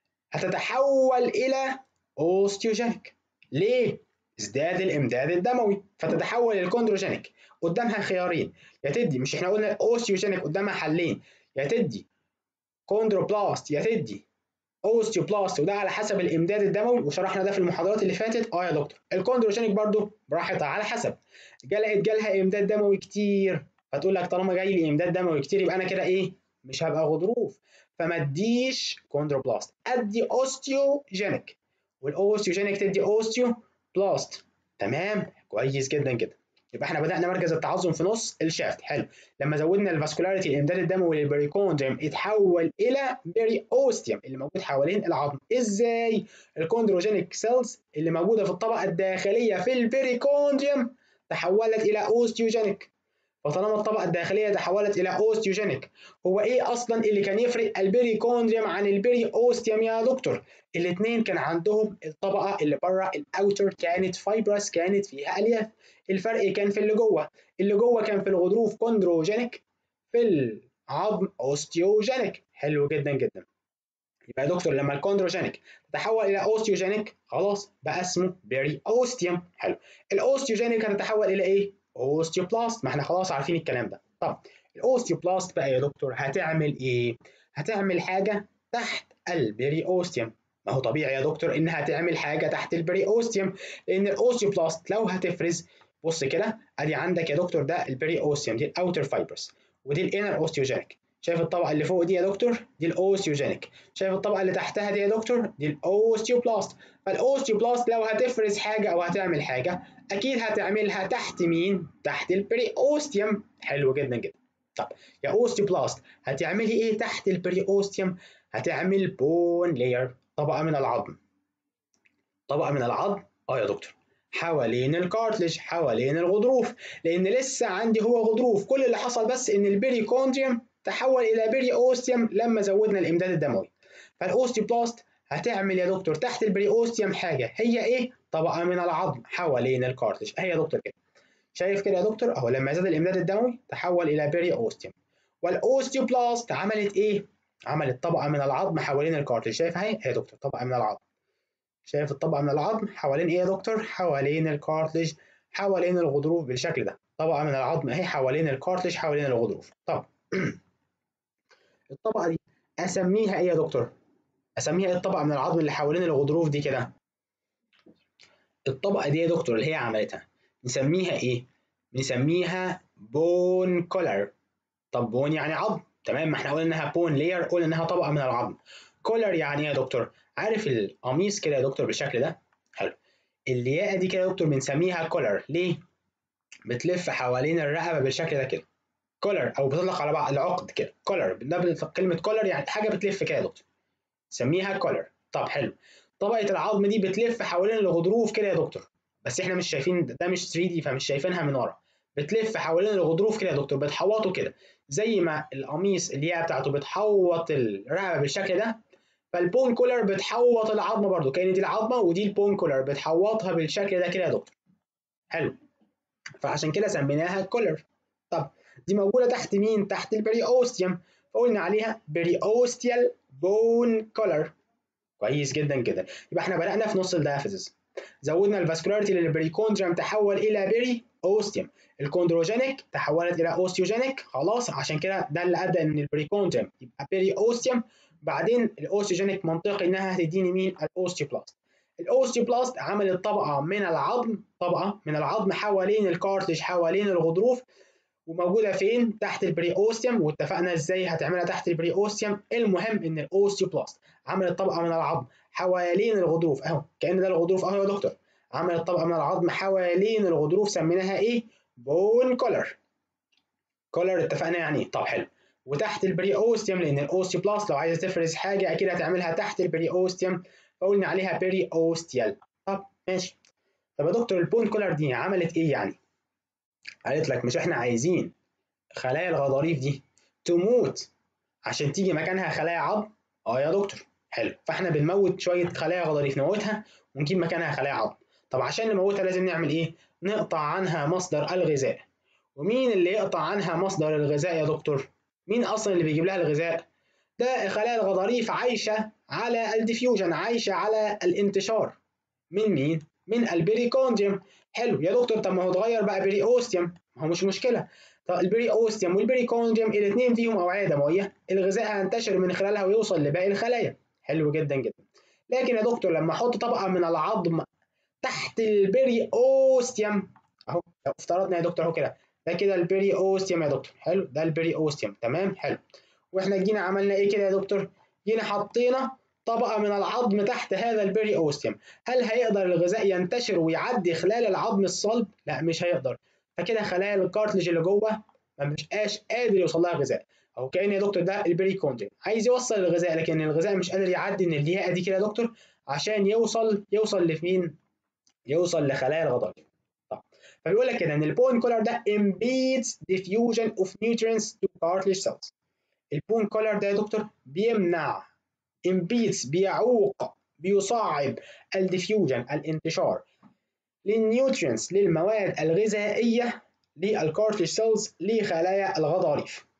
هتتحول الى اوستيوجينيك ليه ازداد الامداد الدموي فتتحول الكوندروجينيك قدامها خيارين يا تدي مش احنا قلنا الاوستيوجينيك قدامها حلين يا تدي كوندروبلاست يا تدي اوستيوبلاست وده على حسب الامداد الدموي وشرحنا ده في المحاضرات اللي فاتت اه يا دكتور الكوندروجينيك برضو براحتها على حسب جالها جالها امداد دموي كتير فتقول لك طالما جاي لي امداد دموي كتير يبقى انا كده ايه مش هبقى غضروف فما اديش كوندروبلاست ادي اوستيوجينيك والاوستيوجينيك تدي اوستيوبلاست تمام كويس جدا جدا يبقى احنا بدأنا مركز التعظم في نص الشافت حلو لما زودنا الفاسكولاريتي الامداد الدموي للبريكوندريم اتحول الى بيري اوستيوم اللي موجود حوالين العظم ازاي الكوندروجينيك سيلز اللي موجوده في الطبقه الداخليه في البريكوندريم تحولت الى اوستيوجينيك فطالما الطبقه الداخليه تحولت الى اوستيوجينيك هو ايه اصلا اللي كان يفرق البريكوندريم عن البري اوستيوم يا دكتور الاثنين كان عندهم الطبقه اللي بره الاوتر كانت فايبرس كانت فيها الياف الفرق كان في اللي جوه اللي جوه كان في الغضروف كوندروجينيك في عظم اوستيوجينيك حلو جدا جدا يبقى يا دكتور لما الكوندروجينيك تتحول الى اوستيوجينيك خلاص بقى اسمه بيري اوستيوم حلو الاوستيوجينيك هتتحول الى ايه اوستيوبلاست ما احنا خلاص عارفين الكلام ده طب الاوستيوبلاست بقى يا دكتور هتعمل ايه هتعمل حاجه تحت البيري اوستيوم ما هو طبيعي يا دكتور انها تعمل حاجه تحت البري اوستيوم لان الاوستيوبلاست لو هتفرز بص كده ادي عندك يا دكتور ده البري اوستيوم دي الاوتر فايبرز ودي الانر اوستيوجينيك شايف الطبقه اللي فوق دي يا دكتور دي الاوستيوجينيك شايف الطبقه اللي تحتها دي يا دكتور دي الاوستيوبلاست فالاوستيوبلاست لو هتفرز حاجه او هتعمل حاجه اكيد هتعملها تحت مين تحت البري اوستيوم حلو جدا جدا طب يا اوستيوبلاست هتعملي ايه تحت البري اوستيوم هتعمل بون لاير طبقه من العظم طبقه من العظم اه يا دكتور حوالين الكارتلج حوالين الغضروف لان لسه عندي هو غضروف كل اللي حصل بس ان البريكوندريوم تحول الى بري اوستيوم لما زودنا الامداد الدموي فالاوستيوبلاست هتعمل يا دكتور تحت البري اوستيوم حاجه هي ايه طبقه من العظم حوالين الكارتلج هي يا دكتور كده شايف كده يا دكتور اهو لما زاد الامداد الدموي تحول الى بري اوستيوم والاوستيوبلاست عملت ايه عملت طبقه من العظم حوالين الكارتلج شايف اهي يا دكتور طبقه من العظم شايف الطبقه من العظم حوالين ايه يا دكتور حوالين الكارتلج حوالين الغضروف بالشكل ده طبقه من العظم اهي حوالين الكارتلج حوالين الغضروف طب الطبقه دي اسميها ايه يا دكتور اسميها ايه الطبقه من العظم اللي حوالين الغضروف دي كده الطبقه دي يا دكتور اللي هي عملتها نسميها ايه نسميها بون كولر طب بون يعني عظم تمام ما احنا قلنا انها بون لير قلنا انها طبقه من العظم كولر يعني ايه يا دكتور عارف القميص كده يا دكتور بالشكل ده حلو الياقه دي كده يا دكتور بنسميها كولر ليه بتلف حوالين الرقبه بالشكل ده كده كولر او بتطلق على بعض العقد كده كولر ده كلمه كولر يعني حاجه بتلف كده يا دكتور سميها كولر طب حلو طبقه العظم دي بتلف حوالين الغضروف كده يا دكتور بس احنا مش شايفين ده مش 3 دي فمش شايفينها من ورا بتلف حوالين الغضروف كده يا دكتور بتحوطه كده زي ما القميص الياقه بتاعته بتحوط الرقبه بالشكل ده فالبون كولر بتحوط العظمه برضو كان دي العظمه ودي البون كولر بتحوطها بالشكل ده كده يا دكتور حلو فعشان كده سميناها كولر طب دي موجوده تحت مين تحت البري اوستيوم فقلنا عليها بري اوستيال بون كولر كويس جدا جدا يبقى احنا بدانا في نص الدايافيزيس زودنا الفاسكولاريتي للبريكوندريم تحول الى بري اوستيوم الكوندروجينيك تحولت الى اوستيوجينيك خلاص عشان كده ده اللي ادى ان البريكوندريم يبقى بري اوستيوم بعدين الاوستيوجينيك منطقي انها هتديني مين الاوستيوبلاست الاوستيوبلاست عملت طبقه من العظم طبقه من العظم حوالين الكارتلج حوالين الغضروف وموجوده فين تحت البري اوستيوم واتفقنا ازاي هتعملها تحت البري اوستيوم المهم ان الاوستيوبلاست عملت طبقه من العظم حوالين الغضروف اهو كان ده الغضروف اهو يا دكتور عملت طبقه من العظم حوالين الغضروف سميناها ايه بون كولر كولر اتفقنا يعني ايه طب حلو وتحت البري اوستيوم لان الاوستيوبلاست لو عايزه تفرز حاجه اكيد هتعملها تحت البري اوستيوم فقلنا عليها بري اوستيال طب ماشي طب يا دكتور البون كولر دي عملت ايه يعني قالت لك مش احنا عايزين خلايا الغضاريف دي تموت عشان تيجي مكانها خلايا عظم اه يا دكتور حلو فاحنا بنموت شويه خلايا غضاريف نموتها ونجيب مكانها خلايا عظم طب عشان نموتها لازم نعمل ايه نقطع عنها مصدر الغذاء ومين اللي يقطع عنها مصدر الغذاء يا دكتور مين اصلا اللي بيجيب لها الغذاء ده خلايا الغضاريف عايشه على الديفيوجن عايشه على الانتشار من مين من البريكونديوم حلو يا دكتور طب ما هو اتغير بقى بري اوستيوم ما هو مش مشكله طب البري اوستيوم والبريكونديوم الاثنين فيهم اوعيه دمويه الغذاء هينتشر من خلالها ويوصل لباقي الخلايا حلو جدا جدا لكن يا دكتور لما احط طبقه من العظم تحت البري اوستيوم اهو لو افترضنا يا دكتور اهو كده ده كده البري اوستيوم يا دكتور حلو ده البري اوستيوم تمام حلو واحنا جينا عملنا ايه كده يا دكتور جينا حطينا طبقة من العظم تحت هذا البري اوستيوم هل هيقدر الغذاء ينتشر ويعدي خلال العظم الصلب لا مش هيقدر فكده خلايا الكارتلج اللي جوه ما بقاش قادر يوصل لها غذاء او كان يا دكتور ده البريكوندريم عايز يوصل الغذاء لكن الغذاء مش قادر يعدي من الياقه دي كده يا دكتور عشان يوصل يوصل لفين يوصل لخلايا الغضاريف طب فبيقول لك كده ان البون كولر ده impedes diffusion of nutrients to cartilage cells البون كولر ده يا دكتور بيمنع impedes بيعوق بيصعب الديفيوجن الانتشار للنيوترينز للمواد الغذائيه للكارتلج سيلز لخلايا الغضاريف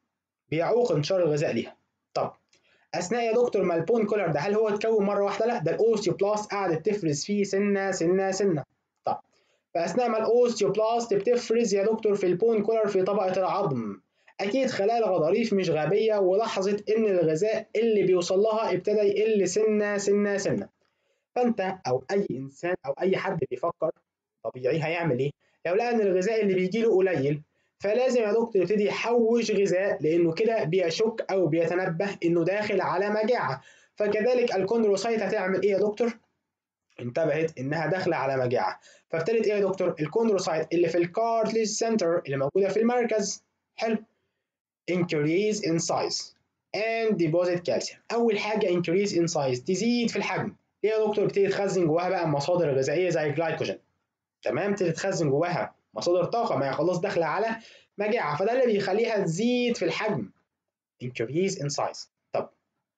بيعوق انتشار الغذاء ليها طب اثناء يا دكتور ما البون كولر ده هل هو اتكون مره واحده لا ده الاوستيوبلاست قعدت تفرز فيه سنه سنه سنه طب فاثناء ما الاوستيوبلاست بتفرز يا دكتور في البون كولر في طبقه العظم اكيد خلايا الغضاريف مش غبيه ولاحظت ان الغذاء اللي بيوصل لها ابتدى يقل سنه سنه سنه فانت او اي انسان او اي حد بيفكر طبيعي هيعمل ايه لو لقى ان الغذاء اللي بيجي له قليل فلازم يا دكتور يبتدي يحوش غذاء لانه كده بيشك او بيتنبه انه داخل على مجاعه فكذلك الكوندروسايت هتعمل ايه يا دكتور انتبهت انها داخله على مجاعه فابتدت ايه يا دكتور الكوندروسايت اللي في الكارتليج سنتر اللي موجوده في المركز حلو increase in size and deposit calcium اول حاجه increase in size تزيد في الحجم ليه يا دكتور بتبتدي تخزن جواها بقى مصادر غذائيه زي الجلايكوجين تمام تبتدي تخزن جواها مصادر طاقه ما هي خلاص داخله على مجاعه فده اللي بيخليها تزيد في الحجم increase in size طب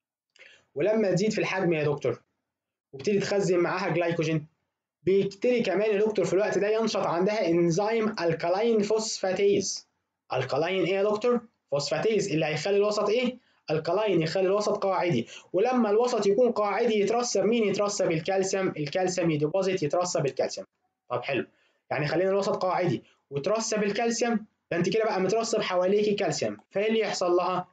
ولما تزيد في الحجم يا دكتور وبتبتدي تخزن معاها جلايكوجين بيبتدي كمان يا دكتور في الوقت ده ينشط عندها انزيم الكالاين فوسفاتيز الكالاين ايه يا دكتور فوسفاتيز اللي هيخلي الوسط ايه الكالاين يخلي الوسط قاعدي ولما الوسط يكون قاعدي يترسب مين يترسب الكالسيوم الكالسيوم يديبوزيت يترسب الكالسيوم طب حلو يعني خلينا الوسط قاعدي وترسب الكالسيوم ده انت كده بقى مترسب حواليكي كالسيوم فايه اللي يحصل لها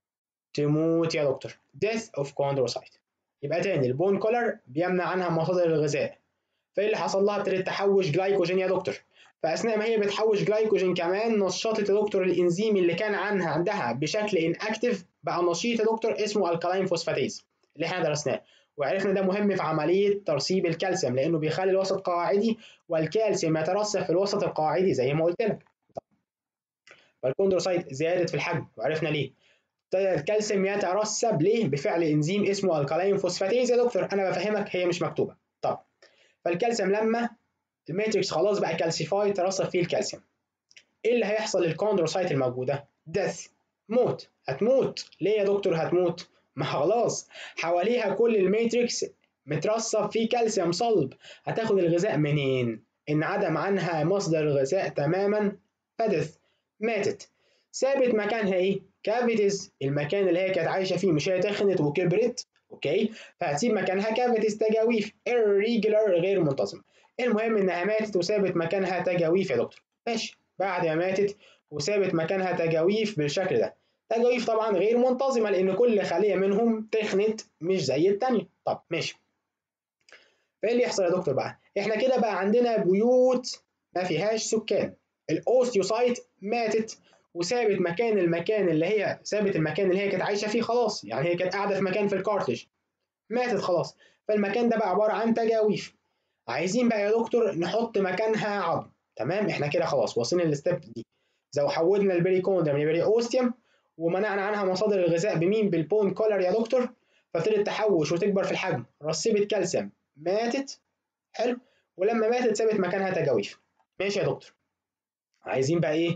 تموت يا دكتور death of chondrocyte يبقى تاني البون كولر بيمنع عنها مصادر الغذاء فايه اللي حصل لها ابتدت تحوش جلايكوجين يا دكتور فاثناء ما هي بتحوش جلايكوجين كمان نشطت يا دكتور الانزيم اللي كان عنها عندها بشكل انكتيف بقى نشيط يا دكتور اسمه الكالاين فوسفاتيز اللي احنا درسناه وعرفنا ده مهم في عمليه ترسيب الكالسيوم لانه بيخلي الوسط قاعدي والكالسيوم يترسب في الوسط القاعدي زي ما قلت لك فالكوندروسايت زادت في الحجم وعرفنا ليه الكالسيوم يترسب ليه بفعل انزيم اسمه الكالاين فوسفاتيز يا دكتور انا بفهمك هي مش مكتوبه طب فالكالسيوم لما الماتريكس خلاص بقى كالسيفاي ترسب فيه الكالسيوم ايه اللي هيحصل للكوندروسايت الموجوده دث موت هتموت ليه يا دكتور هتموت ما خلاص حواليها كل الماتريكس مترسب فيه كالسيوم صلب هتاخد الغذاء منين انعدم عنها مصدر الغذاء تماما فدث ماتت ثابت مكانها ايه كافيتيز المكان اللي هي كانت عايشه فيه مش هي تخنت وكبرت اوكي فهتسيب مكانها كافيتيز تجاويف irregular غير منتظمه المهم انها ماتت وسابت مكانها تجاويف يا دكتور ماشي بعد ما ماتت وسابت مكانها تجاويف بالشكل ده تجاويف طبعا غير منتظمه لان كل خليه منهم تخنت مش زي الثانيه طب ماشي فايه اللي يحصل يا دكتور بقى احنا كده بقى عندنا بيوت ما فيهاش سكان الاوستيوسايت ماتت وسابت مكان المكان اللي هي سابت المكان اللي هي كانت عايشه فيه خلاص يعني هي كانت قاعده في مكان في الكارتج ماتت خلاص فالمكان ده بقى عباره عن تجاويف عايزين بقى يا دكتور نحط مكانها عظم تمام احنا كده خلاص وصلنا للستيب دي لو حولنا البريكوندرم لبري اوستيوم ومنعنا عنها مصادر الغذاء بمين بالبون كولر يا دكتور فابتدت تحوش وتكبر في الحجم رسبت كالسيوم ماتت حلو ولما ماتت سابت مكانها تجاويف ماشي يا دكتور عايزين بقى ايه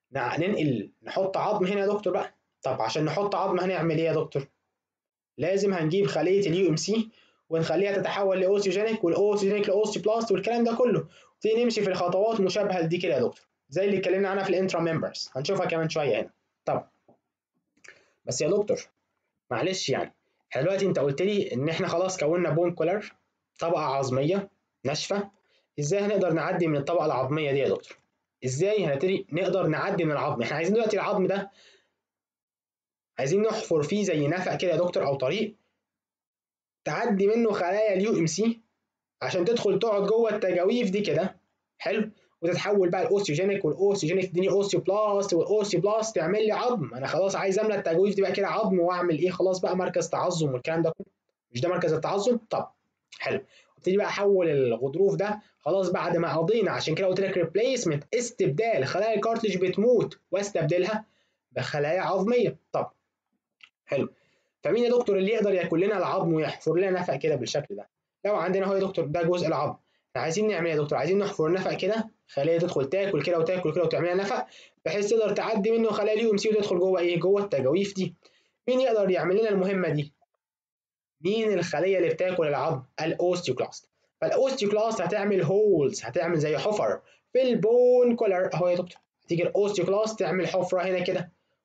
ننقل نحط عظم هنا يا دكتور بقى طب عشان نحط عظم هنعمل ايه يا دكتور لازم هنجيب خليه اليو ام سي ونخليها تتحول لاوستيوجينيك والاوستيوجينيك لاوستيوبلاست والكلام ده كله نبتدي نمشي في الخطوات مشابهه لدي كده يا دكتور زي اللي اتكلمنا عنها في الانترا ممبرز هنشوفها كمان شويه هنا طب بس يا دكتور معلش يعني احنا دلوقتي انت قلت لي ان احنا خلاص كونا بون كولر طبقه عظميه ناشفه ازاي هنقدر نعدي من الطبقه العظميه دي يا دكتور ازاي هنبتدي نقدر نعدي من العظم احنا عايزين دلوقتي العظم ده عايزين نحفر فيه زي نفق كده يا دكتور او طريق تعدي منه خلايا اليو ام سي عشان تدخل تقعد جوه التجاويف دي كده حلو وتتحول بقى الاوستيوجينيك والاوستيوجينيك تديني اوستيوبلاست والاوستيوبلاست تعمل لي عظم انا خلاص عايز املى التجاويف دي بقى كده عظم واعمل ايه خلاص بقى مركز تعظم والكلام ده كله مش ده مركز التعظم طب حلو ابتدي بقى احول الغضروف ده خلاص بعد ما قضينا عشان كده قلت لك ريبليسمنت استبدال خلايا الكارتلج بتموت واستبدلها بخلايا عظميه طب حلو فمين يا دكتور اللي يقدر ياكل لنا العظم ويحفر لنا نفق كده بالشكل ده لو عندنا اهو يا دكتور ده جزء العظم احنا عايزين نعمل ايه يا دكتور عايزين نحفر نفق كده خليه تدخل تاكل كده وتاكل كده وتعمل لها نفق بحيث تقدر تعدي منه خلايا اليو ام سي وتدخل جوه ايه جوه التجاويف دي مين يقدر يعمل لنا المهمه دي مين الخليه اللي بتاكل العظم الاوستيوكلاست فالاوستيوكلاست هتعمل هولز هتعمل زي حفر في البون كولر اهو يا دكتور تيجي الاوستيوكلاست تعمل حفره هنا كده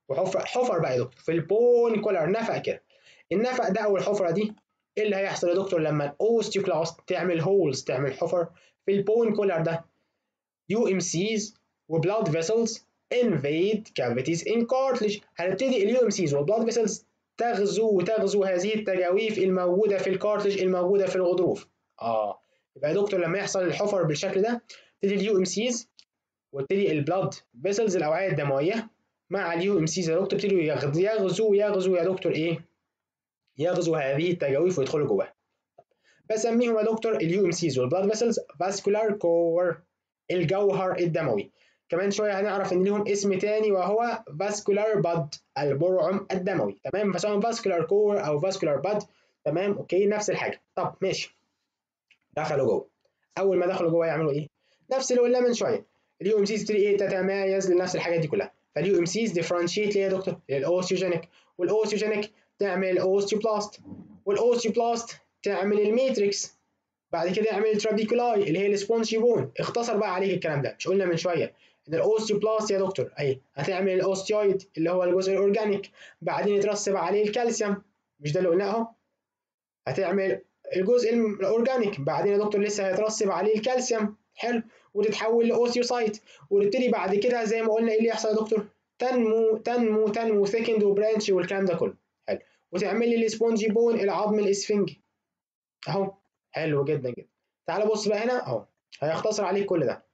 وحفر حفر بقى يا دكتور في البون كولر نفق كده النفق ده او الحفره دي ايه اللي هيحصل يا دكتور لما الاوستيوكلاست تعمل هولز تعمل حفر في البون كولر ده يو ام سيز وبلاد فيسلز invade cavities in cartilage هنبتدي اليو ام سيز والبلاد فيسلز تغزو وتغزو هذه التجاويف الموجوده في الكارتلج الموجوده في الغضروف اه يبقى يا دكتور لما يحصل الحفر بالشكل ده تبتدي اليو ام سيز وتبتدي البلاد فيسلز الاوعيه الدمويه مع اليو ام سيز يا دكتور يبتدوا يغزو يغزو يا دكتور ايه يغزو هذه التجاويف ويدخلوا جواها بسميهم يا دكتور اليو ام سيز والبلاد فيسلز فاسكولار كور الجوهر الدموي كمان شويه هنعرف ان ليهم اسم تاني وهو فاسكولار باد البرعم الدموي تمام فسواء فاسكولار كور او فاسكولار باد تمام اوكي نفس الحاجه طب ماشي دخلوا جوه اول ما دخلوا جوه يعملوا ايه نفس اللي قلناه من شويه اليو ام سيز تبتدي ايه تتمايز لنفس الحاجات دي كلها فاليو ام سيز ديفرنشيت ليه يا دكتور للاوستيوجينيك والاوستيوجينيك تعمل اوستيوبلاست والاوستيوبلاست تعمل الميتريكس بعد كده يعمل الترابيكولاي اللي هي السبونجي بون اختصر بقى عليك الكلام ده مش قلنا من شويه ان الاوستيوبلاست يا دكتور اهي هتعمل الاوستيويد اللي هو الجزء الاورجانيك بعدين يترسب عليه الكالسيوم مش ده اللي قلناه اهو هتعمل الجزء الاورجانيك بعدين يا دكتور لسه هيترسب عليه الكالسيوم حلو وتتحول لاوستيوسايت ونبتدي بعد كده زي ما قلنا ايه اللي يحصل يا دكتور تنمو تنمو تنمو ثيكند وبرانش والكلام ده كله حلو وتعمل لي السبونجي بون العظم الاسفنجي اهو حلو جدا جدا تعال بص بقى هنا اهو هيختصر عليك كل ده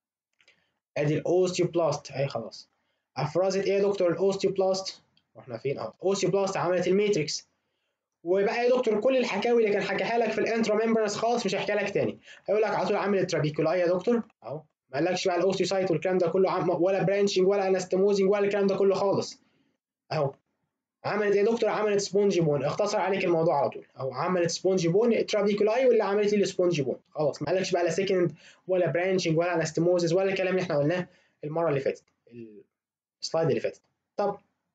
ادي الاوستيوبلاست اهي خلاص افرزت ايه يا دكتور الاوستيوبلاست واحنا فين اهو الاوستيوبلاست عملت الماتريكس وبقى يا دكتور كل الحكاوي اللي كان حكاها لك في الانترا ممبرنس خالص مش هيحكي لك تاني هيقول لك على طول عامل الترابيكولاي يا دكتور اهو ما قالكش بقى الاوستيوسايت والكلام ده كله عم ولا برانشنج ولا انستموزنج ولا الكلام ده كله خالص اهو عملت ايه يا دكتور عملت سبونجي بون اختصر عليك الموضوع على طول اهو عملت سبونجي بون ترابيكولاي واللي عملت لي السبونجي بون خلاص ما قالكش بقى لا سكند ولا برانشنج ولا انستموزز ولا الكلام اللي احنا قلناه المره اللي فاتت السلايد اللي فاتت طب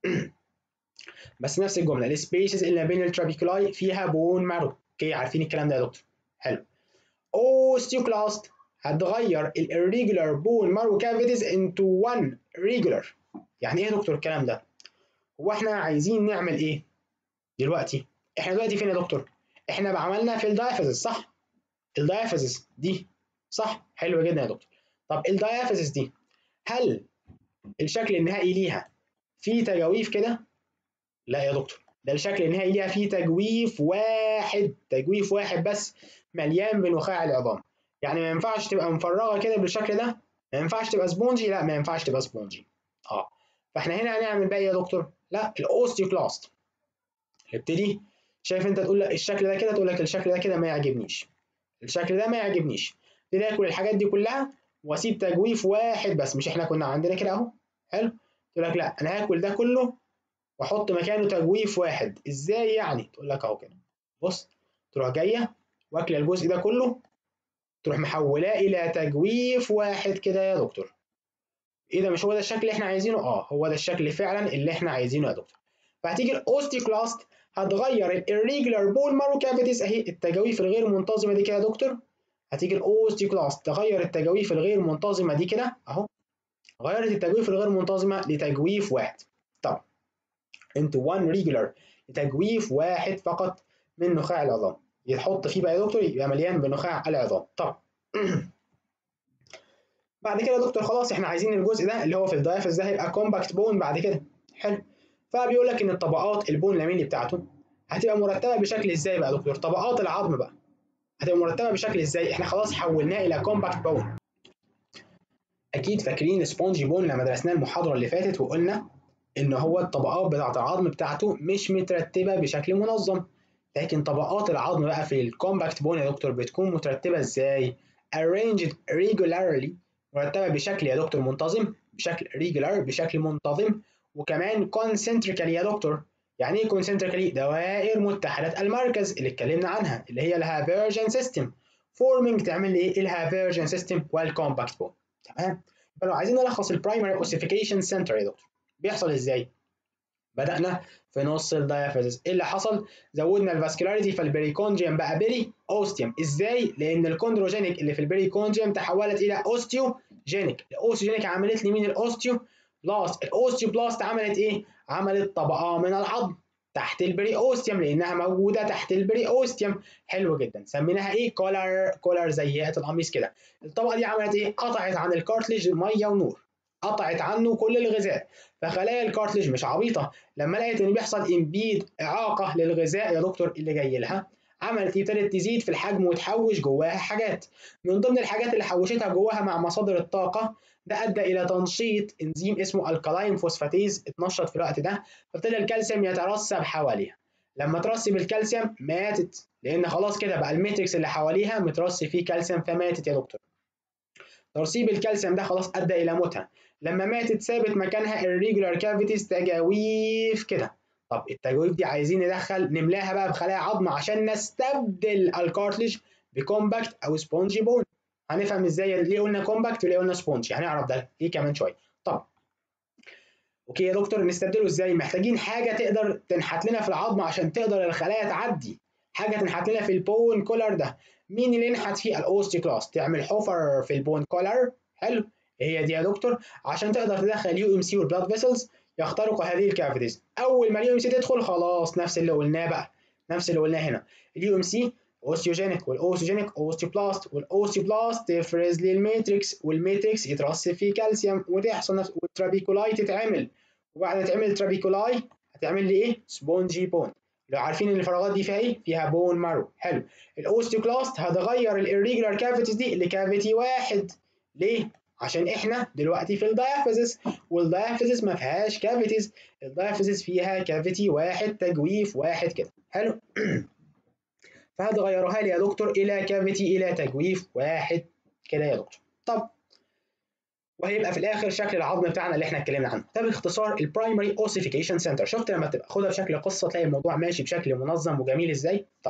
بس نفس الجمله السبيسز اللي ما بين الترابيكولاي فيها بون مارو اوكي عارفين الكلام ده يا دكتور حلو اوستيوكلاست هتغير الirregular بون مارو كافيتيز into one regular يعني ايه يا دكتور الكلام ده هو احنا عايزين نعمل ايه دلوقتي احنا دلوقتي فين يا دكتور احنا بعملنا في الدايفيزس صح الدايفيزس دي صح حلو جدا يا دكتور طب الدايفيزس دي هل الشكل النهائي ليها فيه تجاويف كده لا يا دكتور ده الشكل النهائي ليها فيه تجويف واحد تجويف واحد بس مليان بنخاع العظام يعني ما ينفعش تبقى مفرغه كده بالشكل ده ما ينفعش تبقى سبونجي لا ما ينفعش تبقى سبونجي اه فاحنا هنا هنعمل بقى يا دكتور لا الاوستيوكلاست نبتدي شايف انت تقول الشكل ده كده تقول لك الشكل ده كده ما يعجبنيش الشكل ده ما يعجبنيش ابتدي اكل الحاجات دي كلها واسيب تجويف واحد بس مش احنا كنا عندنا كده اهو حلو تقول لك لا انا هاكل ده كله واحط مكانه تجويف واحد ازاي يعني تقول لك اهو كده بص تروح جايه واكله الجزء ده كله تروح محولاه الى تجويف واحد كده يا دكتور ايه ده مش هو ده الشكل اللي احنا عايزينه اه هو ده الشكل فعلا اللي احنا عايزينه يا دكتور فهتيجي الاوستيكلاست هتغير الirregular bone marrow cavities اهي التجاويف الغير منتظمه دي كده يا دكتور هتيجي الاوستيكلاست تغير التجاويف الغير منتظمه دي كده اهو غيرت التجويف الغير منتظمه لتجويف واحد طب into one regular لتجويف واحد فقط من نخاع العظام يتحط فيه بقى يا دكتور يبقى مليان بنخاع العظام طب بعد كده يا دكتور خلاص احنا عايزين الجزء ده اللي هو في الدايفز ده هيبقى كومباكت بون بعد كده حلو فبيقول لك ان الطبقات البون لاميلي بتاعته هتبقى مرتبه بشكل ازاي بقى يا دكتور طبقات العظم بقى هتبقى مرتبه بشكل ازاي احنا خلاص حولناه الى كومباكت بون اكيد فاكرين سبونجي بون لما درسناه المحاضره اللي فاتت وقلنا ان هو الطبقات بتاعه العظم بتاعته مش مترتبه بشكل منظم لكن طبقات العظم بقى في الكومباكت بون يا دكتور بتكون مترتبه ازاي arranged regularly مرتبه بشكل يا دكتور منتظم بشكل regular بشكل منتظم وكمان concentrically يا دكتور يعني ايه concentrically دوائر متحدة المركز اللي اتكلمنا عنها اللي هي الهافيرجن سيستم forming تعمل لي ايه الهافيرجن سيستم والكومباكت بون تمام فلو عايزين نلخص البرايمري اوسيفيكيشن سنتر يا دكتور بيحصل ازاي بدأنا في نص الدايافيزس ايه اللي حصل زودنا الفاسكولاريتي فالبريكونجيوم بقى بيري اوستيوم ازاي لان الكوندروجينيك اللي في البريكونجيوم تحولت الى اوستيوجينيك الاوستيوجينيك عملت لي مين الاوستيو بلاست الاوستيوبلاست عملت ايه عملت طبقه من العظم تحت البري اوستيوم لانها موجوده تحت البري اوستيوم حلو جدا سميناها ايه كولر كولر زي هيئه القميص كده الطبقه دي عملت ايه قطعت عن الكارتليج ميه ونور قطعت عنه كل الغذاء فخلايا الكارتليج مش عبيطه لما لقيت ان بيحصل امبيد اعاقه للغذاء يا دكتور اللي جاي لها عملت ابتدت تزيد في الحجم وتحوش جواها حاجات من ضمن الحاجات اللي حوشتها جواها مع مصادر الطاقه ده ادى الى تنشيط انزيم اسمه الكالاين فوسفاتيز اتنشط في الوقت ده فابتدى الكالسيوم يترسب حواليها لما ترسب الكالسيوم ماتت لان خلاص كده بقى الماتريكس اللي حواليها مترسب فيه كالسيوم فماتت يا دكتور ترسيب الكالسيوم ده خلاص ادى الى موتها لما ماتت سابت مكانها الريجولار كافيتيز تجاويف كده طب التجاويف دي عايزين ندخل نملاها بقى بخلايا عظم عشان نستبدل الكارتليج بكومباكت او سبونجي بون هنفهم ازاي ليه قلنا كومباكت وليه قلنا سبونجي هنعرف ده ليه كمان شويه طب اوكي يا دكتور نستبدله ازاي محتاجين حاجه تقدر تنحت لنا في العظم عشان تقدر الخلايا تعدي حاجه تنحت لنا في البون كولر ده مين اللي ينحت فيه الاوستيكلاست تعمل حفر في البون كولر حلو هي دي يا دكتور عشان تقدر تدخل اليو ام سي والبلاد فيسلز يخترقوا هذه الكافيتيز اول ما اليو ام سي تدخل خلاص نفس اللي قلناه بقى نفس اللي قلناه هنا اليو ام سي اوستيوجينيك والاوستيوجينيك اوستيوبلاست والاوستيوبلاست تفرز لي الماتريكس والماتريكس يترسب فيه كالسيوم وتحصل نفس والترابيكولاي تتعمل وبعد ما تعمل ترابيكولاي هتعمل لي ايه سبونجي بون لو عارفين ان الفراغات دي فيها ايه فيها بون مارو حلو الاوستيوكلاست هتغير الirregular كافيتيز دي لكافيتي واحد ليه عشان احنا دلوقتي في الدايافيزيس والدايافيزيس ما فيهاش كافيتيز الدايافيزيس فيها كافيتي واحد تجويف واحد كده حلو فهتغيرها لي يا دكتور الى كافيتي الى تجويف واحد كده يا دكتور طب وهيبقى في الاخر شكل العظم بتاعنا اللي احنا اتكلمنا عنه ده باختصار البرايمري اوسيفيكيشن سنتر شفت لما تبقى خدها بشكل قصه تلاقي الموضوع ماشي بشكل منظم وجميل ازاي طب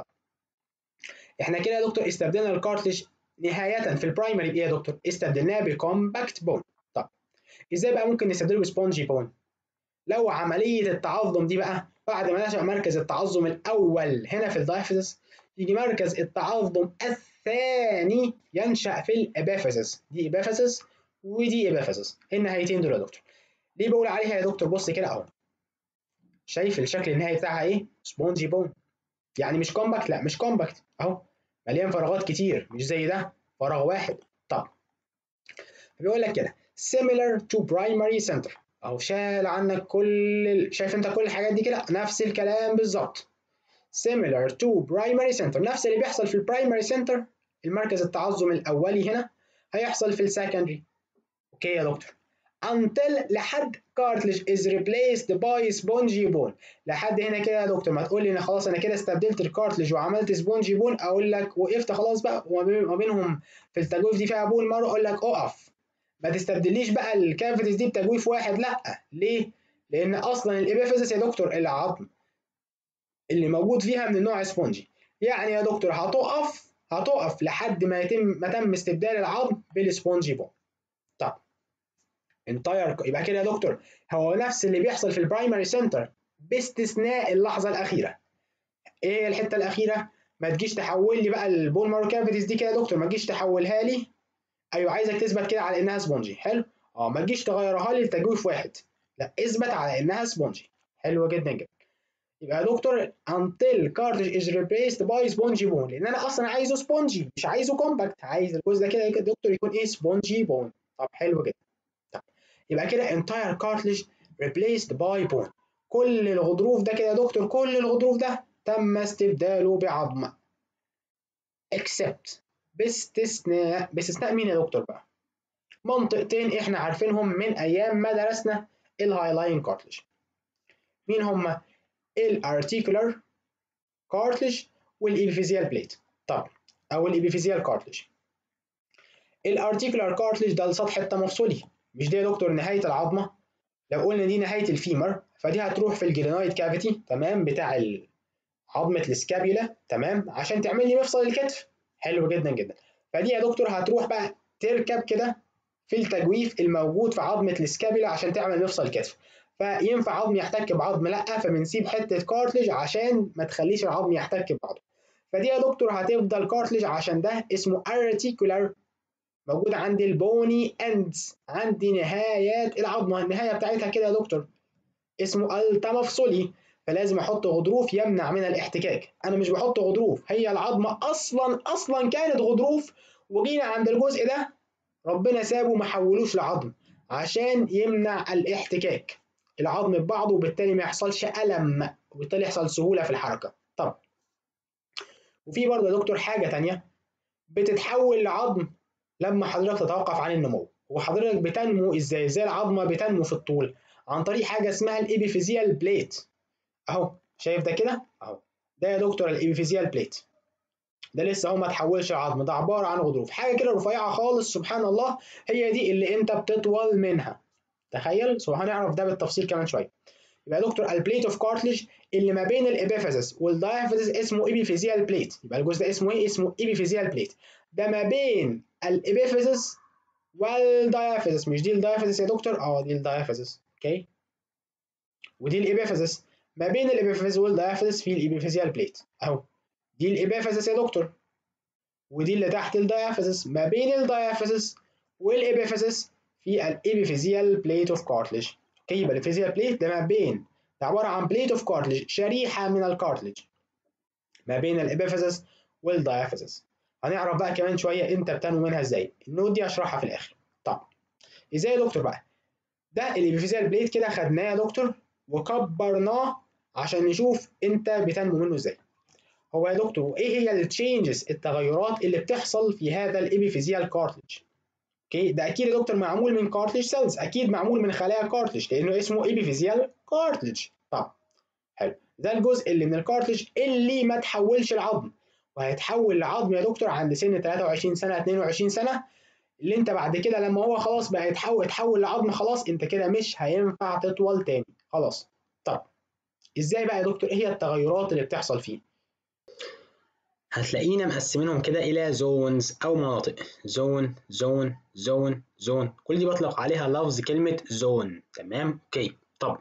احنا كده يا دكتور استبدلنا الكارتليج نهايه في البرايمري بايه يا دكتور استبدلناه بكومباكت بون طب ازاي بقى ممكن نستبدله بسبونجي بون لو عمليه التعظم دي بقى بعد ما نشأ مركز التعظم الاول هنا في الدايفيزس يجي مركز التعظم الثاني ينشأ في الابافيزس دي ابافيزس ودي ابافيزس النهايتين دول يا دكتور ليه بقول عليها يا دكتور بص كده اهو شايف الشكل النهائي بتاعها ايه سبونجي بون يعني مش كومباكت لا مش كومباكت اهو مليان فراغات كتير مش زي ده فراغ واحد طب بيقول لك كده similar to primary center اهو شال عنك كل شايف انت كل الحاجات دي كده نفس الكلام بالظبط similar to primary center نفس اللي بيحصل في البرايمري سنتر المركز التعظم الاولي هنا هيحصل في السكندري اوكي يا دكتور until لحد cartilage is replaced by spongy bone لحد هنا كده يا دكتور ما تقول لي انا خلاص انا كده استبدلت الكارتلج وعملت سبونجي بون اقول لك وقفت خلاص بقى وما بينهم في التجويف دي فيها بون مره اقول لك اقف ما تستبدليش بقى الكافيتيز دي بتجويف واحد لا ليه؟ لان اصلا الابيفيزس يا دكتور العظم اللي موجود فيها من النوع سبونجي يعني يا دكتور هتقف هتقف لحد ما يتم ما تم استبدال العظم بالسبونجي بون طب انتاير يبقى كده يا دكتور هو نفس اللي بيحصل في البرايمري سنتر باستثناء اللحظه الاخيره ايه هي الحته الاخيره ما تجيش تحول لي بقى البون مارو كافيتيز دي كده يا دكتور ما تجيش تحولها لي ايوه عايزك تثبت كده على انها سبونجي حلو اه ما تجيش تغيرها لي لتجويف واحد لا اثبت على انها سبونجي حلوه جدا جدا يبقى يا دكتور until cartilage is replaced by spongy bone لان انا اصلا عايزه سبونجي مش عايزه كومباكت عايز الجزء ده كده يا دكتور يكون ايه سبونجي بون طب حلو جدا طب يبقى كده entire cartilage replaced by bone كل الغضروف ده كده يا دكتور كل الغضروف ده تم استبداله بعظم except باستثناء باستثناء مين يا دكتور بقى منطقتين احنا عارفينهم من ايام ما درسنا الهايلاين كارتلج مين هما الارتيكولار كارتلج والابيفيزيال بليت طب او الابيفيزيال كارتلج الارتيكولار كارتلج ده السطح التمفصلي مش دي يا دكتور نهايه العظمه لو قلنا دي نهايه الفيمر فدي هتروح في الجلينويد كافيتي تمام بتاع عظمه السكابيولا تمام عشان تعمل لي مفصل الكتف حلو جدا جدا فدي يا دكتور هتروح بقى تركب كده في التجويف الموجود في عظمه السكابيولا عشان تعمل مفصل الكتف فينفع عظم يحتك بعظم لا فبنسيب حته كارتلج عشان ما تخليش العظم يحتك ببعضه فدي يا دكتور هتفضل كارتلج عشان ده اسمه articular موجود عند البوني اندز عند نهايات العظمه النهايه بتاعتها كده يا دكتور اسمه التمفصلي فلازم احط غضروف يمنع من الاحتكاك انا مش بحط غضروف هي العظمه اصلا اصلا كانت غضروف وجينا عند الجزء ده ربنا سابه ما حولوش لعظم عشان يمنع الاحتكاك العظم ببعضه وبالتالي ما يحصلش الم وبالتالي يحصل سهوله في الحركه طب وفي برضه يا دكتور حاجه تانية بتتحول لعظم لما حضرتك تتوقف عن النمو وحضرتك بتنمو ازاي ازاي العظمه بتنمو في الطول عن طريق حاجه اسمها الابيفيزيال بليت اهو شايف ده كده اهو ده يا دكتور الابيفيزيال بليت ده لسه هو ما تحولش عظم ده عباره عن غضروف حاجه كده رفيعه خالص سبحان الله هي دي اللي انت بتطول منها تخيل سو هنعرف ده بالتفصيل كمان شويه يبقى يا دكتور البليت اوف كارتلج اللي ما بين الابيفيزس والدايفيزس اسمه ايبيفيزيال بليت يبقى الجزء ده اسمه ايه اسمه ايبيفيزيال بليت ده ما بين الابيفيزس والدايفيزس مش دي الدايفيزس يا دكتور اه دي الدايفيزس اوكي ودي الابيفيزس ما بين الابيفيزس والدايفيزس في الابيفيزيال بليت اهو دي الابيفيزس يا دكتور ودي اللي تحت الدايفيزس ما بين الدايفيزس والابيفيزس في الابيفيزيال بليت اوف كارتلج اوكي يبقى الابيفيزيال بليت ده ما بين ده عباره عن بليت اوف كارتلج شريحه من الكارتلج ما بين الابيفيزس والدايفيزس هنعرف بقى كمان شويه انت بتنمو منها ازاي النوت دي هشرحها في الاخر طب ازاي يا دكتور بقى ده الابيفيزيال بليت كده خدناه يا دكتور وكبرناه عشان نشوف انت بتنمو منه ازاي هو يا دكتور ايه هي التشينجز التغيرات اللي بتحصل في هذا الابيفيزيال كارتلج اوكي ده اكيد يا دكتور معمول من كارتلج سيلز اكيد معمول من خلايا كارتلج لانه اسمه ابيفيزيال كارتلج طب حلو ده الجزء اللي من الكارتلج اللي ما تحولش لعظم وهيتحول لعظم يا دكتور عند سن 23 سنه 22 سنه اللي انت بعد كده لما هو خلاص بقى يتحول يتحول لعظم خلاص انت كده مش هينفع تطول تاني خلاص طب ازاي بقى يا دكتور ايه هي التغيرات اللي بتحصل فيه هتلاقينا مقسمينهم كده الى زونز او مناطق زون زون زون زون كل دي بطلق عليها لفظ كلمه زون تمام اوكي طب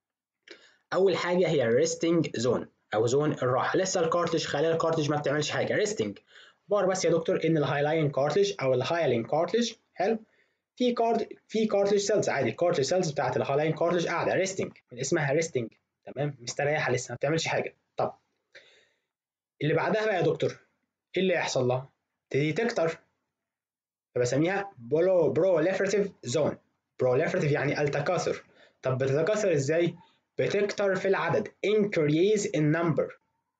اول حاجه هي ريستنج زون او زون الراحه لسه الكارتلج خلايا الكارتلج ما بتعملش حاجه ريستنج بار بس يا دكتور ان الهايلاين كارتلج او الهايلين كارتلج حلو في كارت في كارتلج سيلز عادي الكارتلج سيلز بتاعت الهايلاين كارتلج قاعده ريستنج من اسمها ريستنج تمام مستريحه لسه ما بتعملش حاجه طب اللي بعدها بقى يا دكتور ايه اللي يحصل لها تبتدي تكتر فبسميها برو بروليفراتيف زون بروليفراتيف يعني التكاثر طب بتتكاثر ازاي بتكتر في العدد increase in number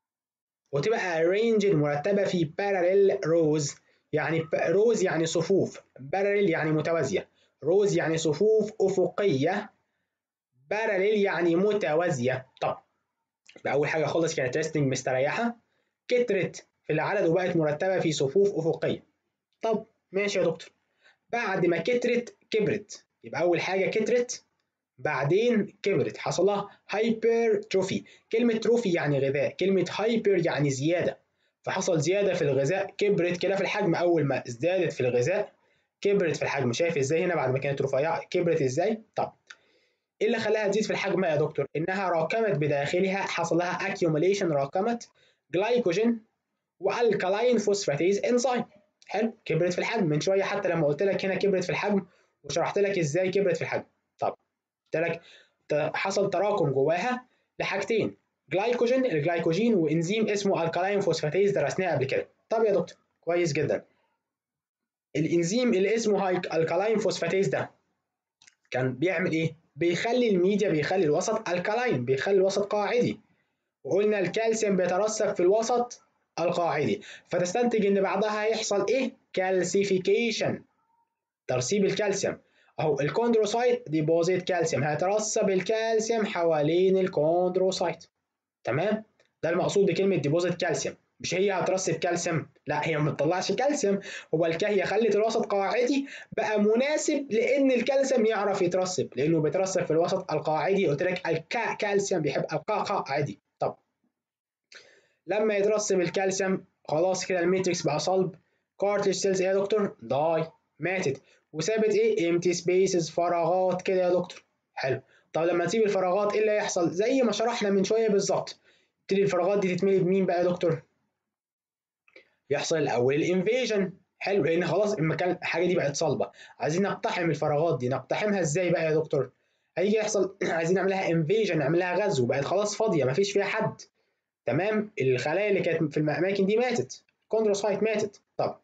وتبقى arranged مرتبة في parallel rows يعني rows يعني صفوف parallel يعني متوازية rows يعني صفوف أفقية parallel يعني متوازية طب يبقى أول حاجة خالص كانت resting مستريحة كترت في العدد وبقت مرتبة في صفوف أفقية طب ماشي يا دكتور بعد ما كترت كبرت يبقى أول حاجة كترت بعدين كبرت حصل لها هايبرتروفي كلمة تروفي يعني غذاء كلمة هايبر يعني زيادة فحصل زيادة في الغذاء كبرت كده في الحجم أول ما ازدادت في الغذاء كبرت في الحجم شايف ازاي هنا بعد ما كانت رفيعة كبرت ازاي طب ايه اللي خلاها تزيد في الحجم يا دكتور انها راكمت بداخلها حصل لها accumulation راكمت جلايكوجين والكالاين فوسفاتيز انزيم حلو كبرت في الحجم من شويه حتى لما قلت لك هنا كبرت في الحجم وشرحت لك ازاي كبرت في الحجم طب قلت لك حصل تراكم جواها لحاجتين جلايكوجين الجلايكوجين وانزيم اسمه الكالاين فوسفاتيز درسناه قبل كده طب يا دكتور كويس جدا الانزيم اللي اسمه الكالاين فوسفاتيز ده كان بيعمل ايه بيخلي الميديا بيخلي الوسط الكالاين بيخلي الوسط قاعدي وقلنا الكالسيوم بيترسب في الوسط القاعدي فتستنتج ان بعدها هيحصل ايه كالسيفيكيشن ترسيب الكالسيوم اهو الكوندروسايت ديبوزيت كالسيوم هيترسب الكالسيوم حوالين الكوندروسايت تمام ده المقصود بكلمه ديبوزيت كالسيوم مش هي هترسب كالسيوم لا هي ما بتطلعش كالسيوم هو الكهية خلت الوسط قاعدي بقى مناسب لان الكالسيوم يعرف يترسب لانه بيترسب في الوسط القاعدي قلت لك الكا كالسيوم بيحب القا قاعدي طب لما يترسب الكالسيوم خلاص كده الماتريكس بقى صلب كارتلج سيلز ايه يا دكتور داي ماتت وسابت ايه امتي سبيسز فراغات كده يا دكتور حلو طب لما تسيب الفراغات ايه اللي هيحصل زي ما شرحنا من شويه بالظبط تبتدي الفراغات دي تتملي بمين بقى يا دكتور يحصل الاول الانفيجن حلو لان خلاص المكان الحاجه دي بقت صلبه عايزين نقتحم الفراغات دي نقتحمها ازاي بقى يا دكتور هيجي يحصل عايزين نعملها انفيجن نعملها غزو بقت خلاص فاضيه مفيش فيها حد تمام الخلايا اللي كانت في الاماكن دي ماتت كوندروسايت ماتت طب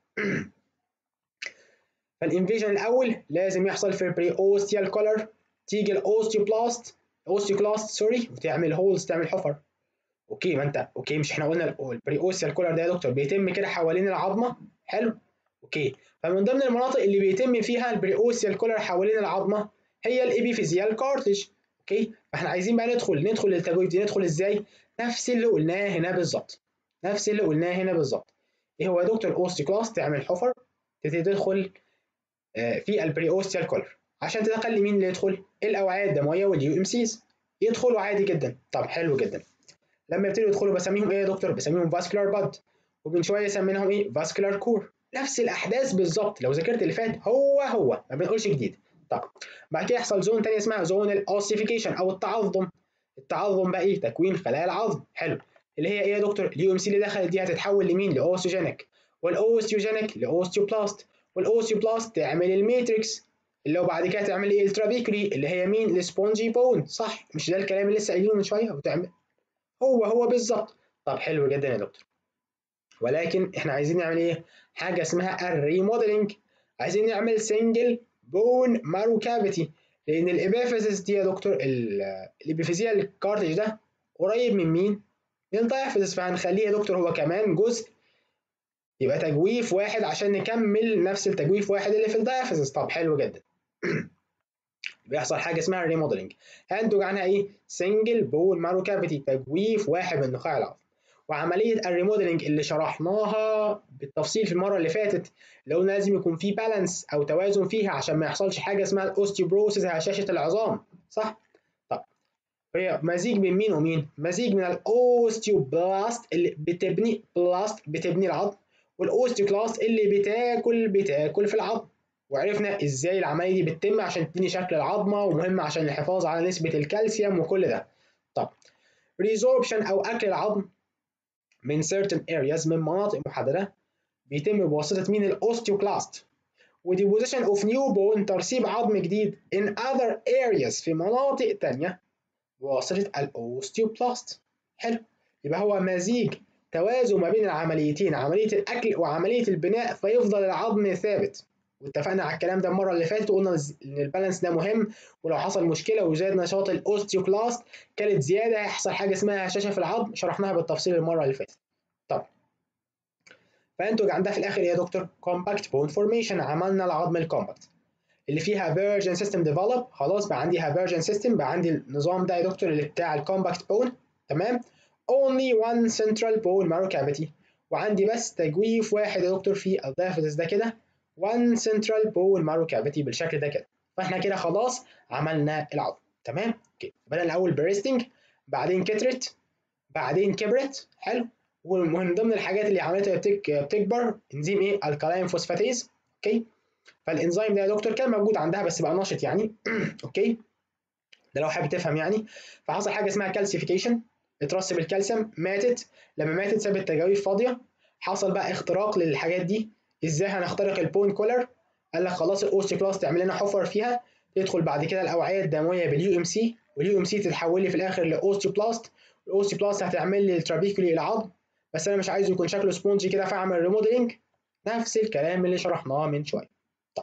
فالانفيجن الاول لازم يحصل في البري اوستيال كولر تيجي الاوستيوبلاست اوستيوكلاست سوري وتعمل هولز تعمل حفر اوكي ما انت اوكي مش احنا قلنا البري اوستيال كولر ده يا دكتور بيتم كده حوالين العظمه حلو اوكي فمن ضمن المناطق اللي بيتم فيها البري اوستيال كولر حوالين العظمه هي الابيفيزيال كارتلج اوكي فاحنا عايزين بقى ندخل ندخل للتجويف دي ندخل ازاي نفس اللي قلناه هنا بالظبط نفس اللي قلناه هنا بالظبط ايه هو يا دكتور الاوستيوكلاست تعمل حفر تبتدي تدخل في البري اوستيال كولر عشان تتقل مين اللي يدخل الاوعيه الدمويه واليو ام سيز يدخلوا عادي جدا طب حلو جدا لما يبتدوا يدخلوا بسميهم ايه يا دكتور بسميهم فاسكولار باد ومن شويه سميناهم ايه فاسكولار كور نفس الاحداث بالظبط لو ذاكرت اللي فات هو هو ما بنقولش جديد طب بعد كده يحصل زون تانية اسمها زون الاوسيفيكيشن او التعظم التعظم بقى ايه تكوين خلايا العظم حلو اللي هي ايه يا دكتور اليو ام سي اللي دخلت دي هتتحول لمين لاوستيوجينيك والاوستيوجينيك لاوستيوبلاست والاوستيوبلاست تعمل الماتريكس اللي هو بعد كده تعمل ايه الترابيكري اللي هي مين السبونجي بون صح مش ده الكلام اللي لسه قايلينه من شويه وتعمل هو هو بالظبط طب حلو جدا يا دكتور ولكن احنا عايزين نعمل ايه حاجه اسمها الريموديلنج عايزين نعمل سنجل بون مارو كافيتي لان الابيفيزيس دي يا دكتور الابيفيزيال كارتج ده قريب من مين من الدايفيزيس فهنخليه يا دكتور هو كمان جزء يبقى تجويف واحد عشان نكمل نفس التجويف واحد اللي في الدايفيزيس طب حلو جدا بيحصل حاجه اسمها ريموديلنج هينتج عنها ايه سنجل بول مارو كافيتي تجويف واحد من نخاع العظم وعمليه الريموديلنج اللي شرحناها بالتفصيل في المره اللي فاتت اللي قلنا لازم يكون في بالانس او توازن فيها عشان ما يحصلش حاجه اسمها الاوستيوبروسيس على شاشه العظام صح طب هي مزيج من مين ومين مزيج من الاوستيوبلاست اللي بتبني بلاست بتبني العظم والاوستيوكلاست اللي بتاكل بتاكل في العظم وعرفنا ازاي العمليه دي بتتم عشان تديني شكل العظمه ومهم عشان الحفاظ على نسبه الكالسيوم وكل ده طب ريزوربشن او اكل العظم من certain areas من مناطق محدده بيتم بواسطه مين الاوستيوكلاست وديبوزيشن اوف نيو بون ترسيب عظم جديد in other areas في مناطق تانية بواسطه الاوستيوبلاست حلو يبقى هو مزيج توازن ما بين العمليتين عمليه الاكل وعمليه البناء فيفضل العظم ثابت واتفقنا على الكلام ده المره اللي فاتت وقلنا ان البالانس ده مهم ولو حصل مشكله وزاد نشاط الاوستيوكلاست كانت زياده هيحصل حاجه اسمها هشاشه في العظم شرحناها بالتفصيل المره اللي فاتت طب فينتج عندها في الاخر ايه يا دكتور كومباكت بون فورميشن عملنا العظم الكومباكت اللي فيها فيرجن سيستم ديفلوب خلاص بقى عندي فيرجن سيستم بقى عندي النظام ده يا دكتور اللي بتاع الكومباكت بون تمام only one central bone marrow cavity وعندي بس تجويف واحد يا دكتور في الدايفيزيس ده كده one central bone marrow cavity بالشكل ده كده فاحنا كده خلاص عملنا العظم تمام اوكي بدأنا الاول بريستنج بعدين كترت بعدين كبرت حلو ومن ضمن الحاجات اللي عملتها بتك... بتكبر انزيم ايه الكالاين فوسفاتيز اوكي فالانزيم ده يا دكتور كان موجود عندها بس بقى نشط يعني اوكي ده لو حابب تفهم يعني فحصل حاجه اسمها كالسيفيكيشن اترسب الكالسيوم ماتت لما ماتت سابت تجاويف فاضيه حصل بقى اختراق للحاجات دي ازاي هنخترق البون كولر قال لك خلاص الاوستيكلاست تعمل لنا حفر فيها تدخل بعد كده الاوعيه الدمويه باليو ام سي واليو ام سي تتحول لي في الاخر لاوستيوبلاست الاوستيوبلاست هتعمل لي الترابيكولي العظم بس انا مش عايزه يكون شكله سبونجي كده فاعمل ريموديلنج نفس الكلام اللي شرحناه من شويه طب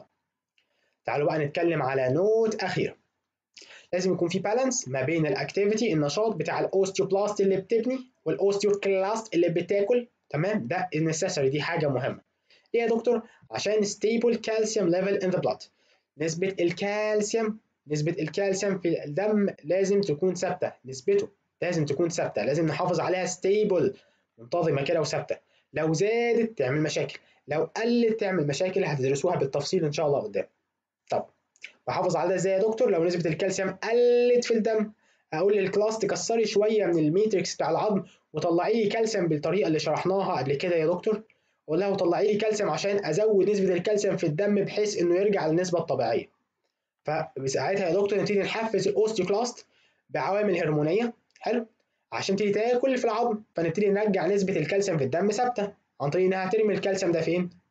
تعالوا بقى نتكلم على نوت اخيره لازم يكون في بالانس ما بين الاكتيفيتي النشاط بتاع الاوستيوبلاست اللي بتبني والاوستيوكلاست اللي بتاكل تمام ده النسيسري دي حاجه مهمه ليه يا دكتور عشان ستيبل كالسيوم ليفل ان ذا بلاد نسبه الكالسيوم نسبه الكالسيوم في الدم لازم تكون ثابته نسبته لازم تكون ثابته لازم نحافظ عليها ستيبل منتظمه كده وثابته لو زادت تعمل مشاكل لو قلت تعمل مشاكل هتدرسوها بالتفصيل ان شاء الله قدام طب بحافظ على ده ازاي يا دكتور لو نسبه الكالسيوم قلت في الدم اقول للكلاس تكسري شويه من الميتريكس بتاع العظم وطلعي لي كالسيوم بالطريقه اللي شرحناها قبل كده يا دكتور اقول لها وطلعي لي كالسيوم عشان ازود نسبه الكالسيوم في الدم بحيث انه يرجع للنسبه الطبيعيه فساعتها يا دكتور نبتدي نحفز الاوستيوكلاست بعوامل هرمونيه حلو عشان تبتدي تاكل في العظم فنبتدي نرجع نسبه الكالسيوم في الدم ثابته عن طريق انها ترمي الكالسيوم ده فين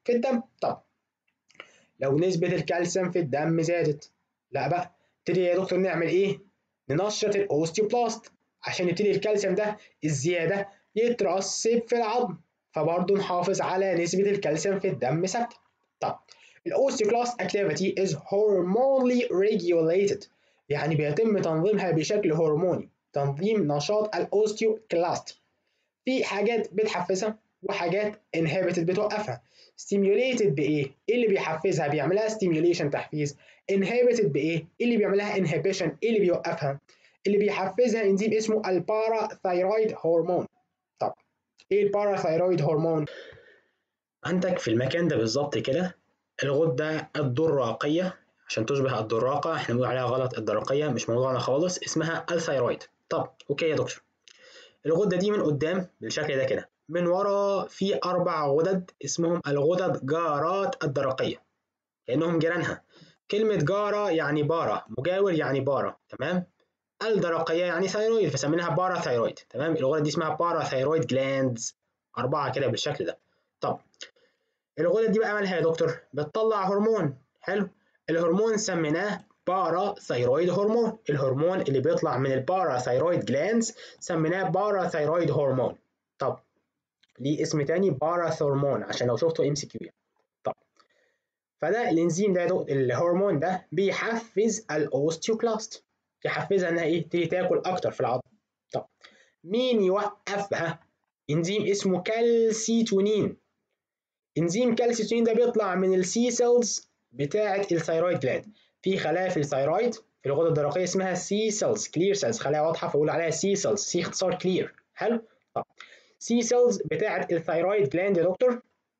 في الدم طب لو نسبة الكالسيوم في الدم زادت لا بقى نبتدي يا دكتور نعمل ايه؟ ننشط الاوستيوبلاست عشان يبتدي الكالسيوم ده الزيادة يترسب في العظم فبرضه نحافظ على نسبة الكالسيوم في الدم ثابتة. طب الاوستيوكلاست activity is hormonally regulated يعني بيتم تنظيمها بشكل هرموني تنظيم نشاط الاوستيوكلاست في حاجات بتحفزها وحاجات inhibited بتوقفها stimulated بايه؟ ايه اللي بيحفزها؟ بيعملها stimulation تحفيز inhibited بايه؟ ايه اللي بيعملها inhibition؟ ايه اللي بيوقفها؟ اللي بيحفزها انزيم اسمه الباراثايرويد هرمون طب ايه الباراثايرويد هرمون؟ عندك في المكان ده بالظبط كده الغدة الدراقية عشان تشبه الدراقة احنا بنقول عليها غلط الدراقية مش موضوعنا خالص اسمها الثايرويد طب اوكي يا دكتور الغدة دي من قدام بالشكل ده كده من ورا في أربع غدد اسمهم الغدد جارات الدرقية كأنهم جيرانها كلمة جارة يعني بارة مجاور يعني بارة تمام الدرقية يعني ثايرويد فسميناها بارا ثايرويد تمام الغدد دي اسمها بارا ثايرويد جلاندز أربعة كده بالشكل ده طب الغدد دي بقى مالها يا دكتور بتطلع هرمون حلو الهرمون سميناه بارا ثايرويد هرمون الهرمون اللي بيطلع من البارا ثايرويد جلاندز سميناه بارا ثايرويد هرمون طب ليه اسم تاني باراثورمون عشان لو شفته ام سي كيو طب فده الانزيم ده الهرمون ده بيحفز الاوستيوكلاست يحفزها انها ايه تيجي تاكل اكتر في العظم طب مين يوقفها انزيم اسمه كالسيتونين انزيم كالسيتونين ده بيطلع من السي سيلز بتاعه الثايرويد جلاند في خلايا في الثايرويد في الغده الدرقيه اسمها سي سيلز كلير سيلز خلايا واضحه فاقول عليها سي سيلز سي اختصار كلير حلو طب سي سيلز بتاعه الثايرويد جلاند يا دكتور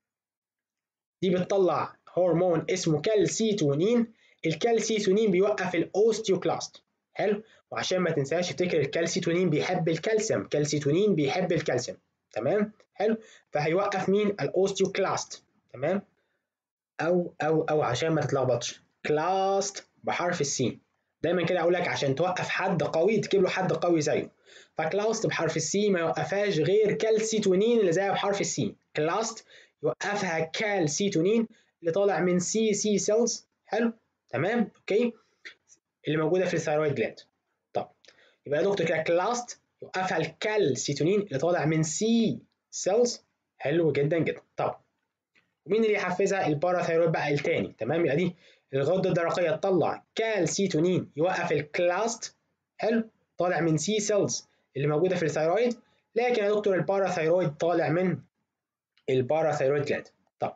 دي بتطلع هرمون اسمه كالسيتونين الكالسيتونين بيوقف الاوستيوكلاست حلو وعشان ما تنساش افتكر الكالسيتونين بيحب الكالسيوم كالسيتونين بيحب الكالسيوم تمام حلو فهيوقف مين الاوستيوكلاست تمام او او او عشان ما تتلخبطش كلاست بحرف السين دايما كده اقول لك عشان توقف حد قوي تجيب له حد قوي زيه فكلاست بحرف السي ما يوقفهاش غير كالسيتونين اللي زيها بحرف السي كلاست يوقفها كالسيتونين اللي طالع من سي سي سيلز حلو تمام اوكي اللي موجوده في الثايرويد جلاند طب يبقى يا دكتور كده كلاست يوقفها الكالسيتونين اللي طالع من سي سيلز حلو جدا جدا طب ومين اللي يحفزها الباراثايرويد بقى التاني تمام يبقى دي الغده الدرقيه تطلع كالسيتونين يوقف الكلاست حلو طالع من سي سيلز اللي موجوده في الثايرويد لكن يا دكتور الباراثايرويد طالع من الباراثايرويد جلاند طب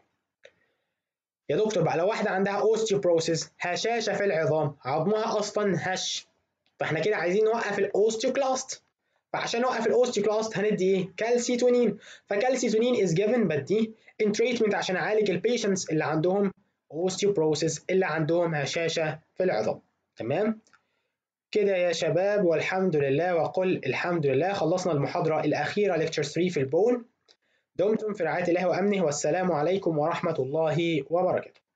يا دكتور بقى لو واحده عندها اوستيوبروسيس هشاشه في العظام عظمها اصلا هش فاحنا كده عايزين نوقف الاوستيوكلاست فعشان نوقف الاوستيوكلاست هندي ايه كالسيتونين فكالسيتونين از جيفن بدي ان تريتمنت عشان اعالج البيشنتس اللي عندهم اوستيوبروسيس اللي عندهم هشاشه في العظام تمام كده يا شباب والحمد لله وقل الحمد لله خلصنا المحاضرة الأخيرة ليكتشر 3 في البون دمتم في رعاية الله وأمنه والسلام عليكم ورحمة الله وبركاته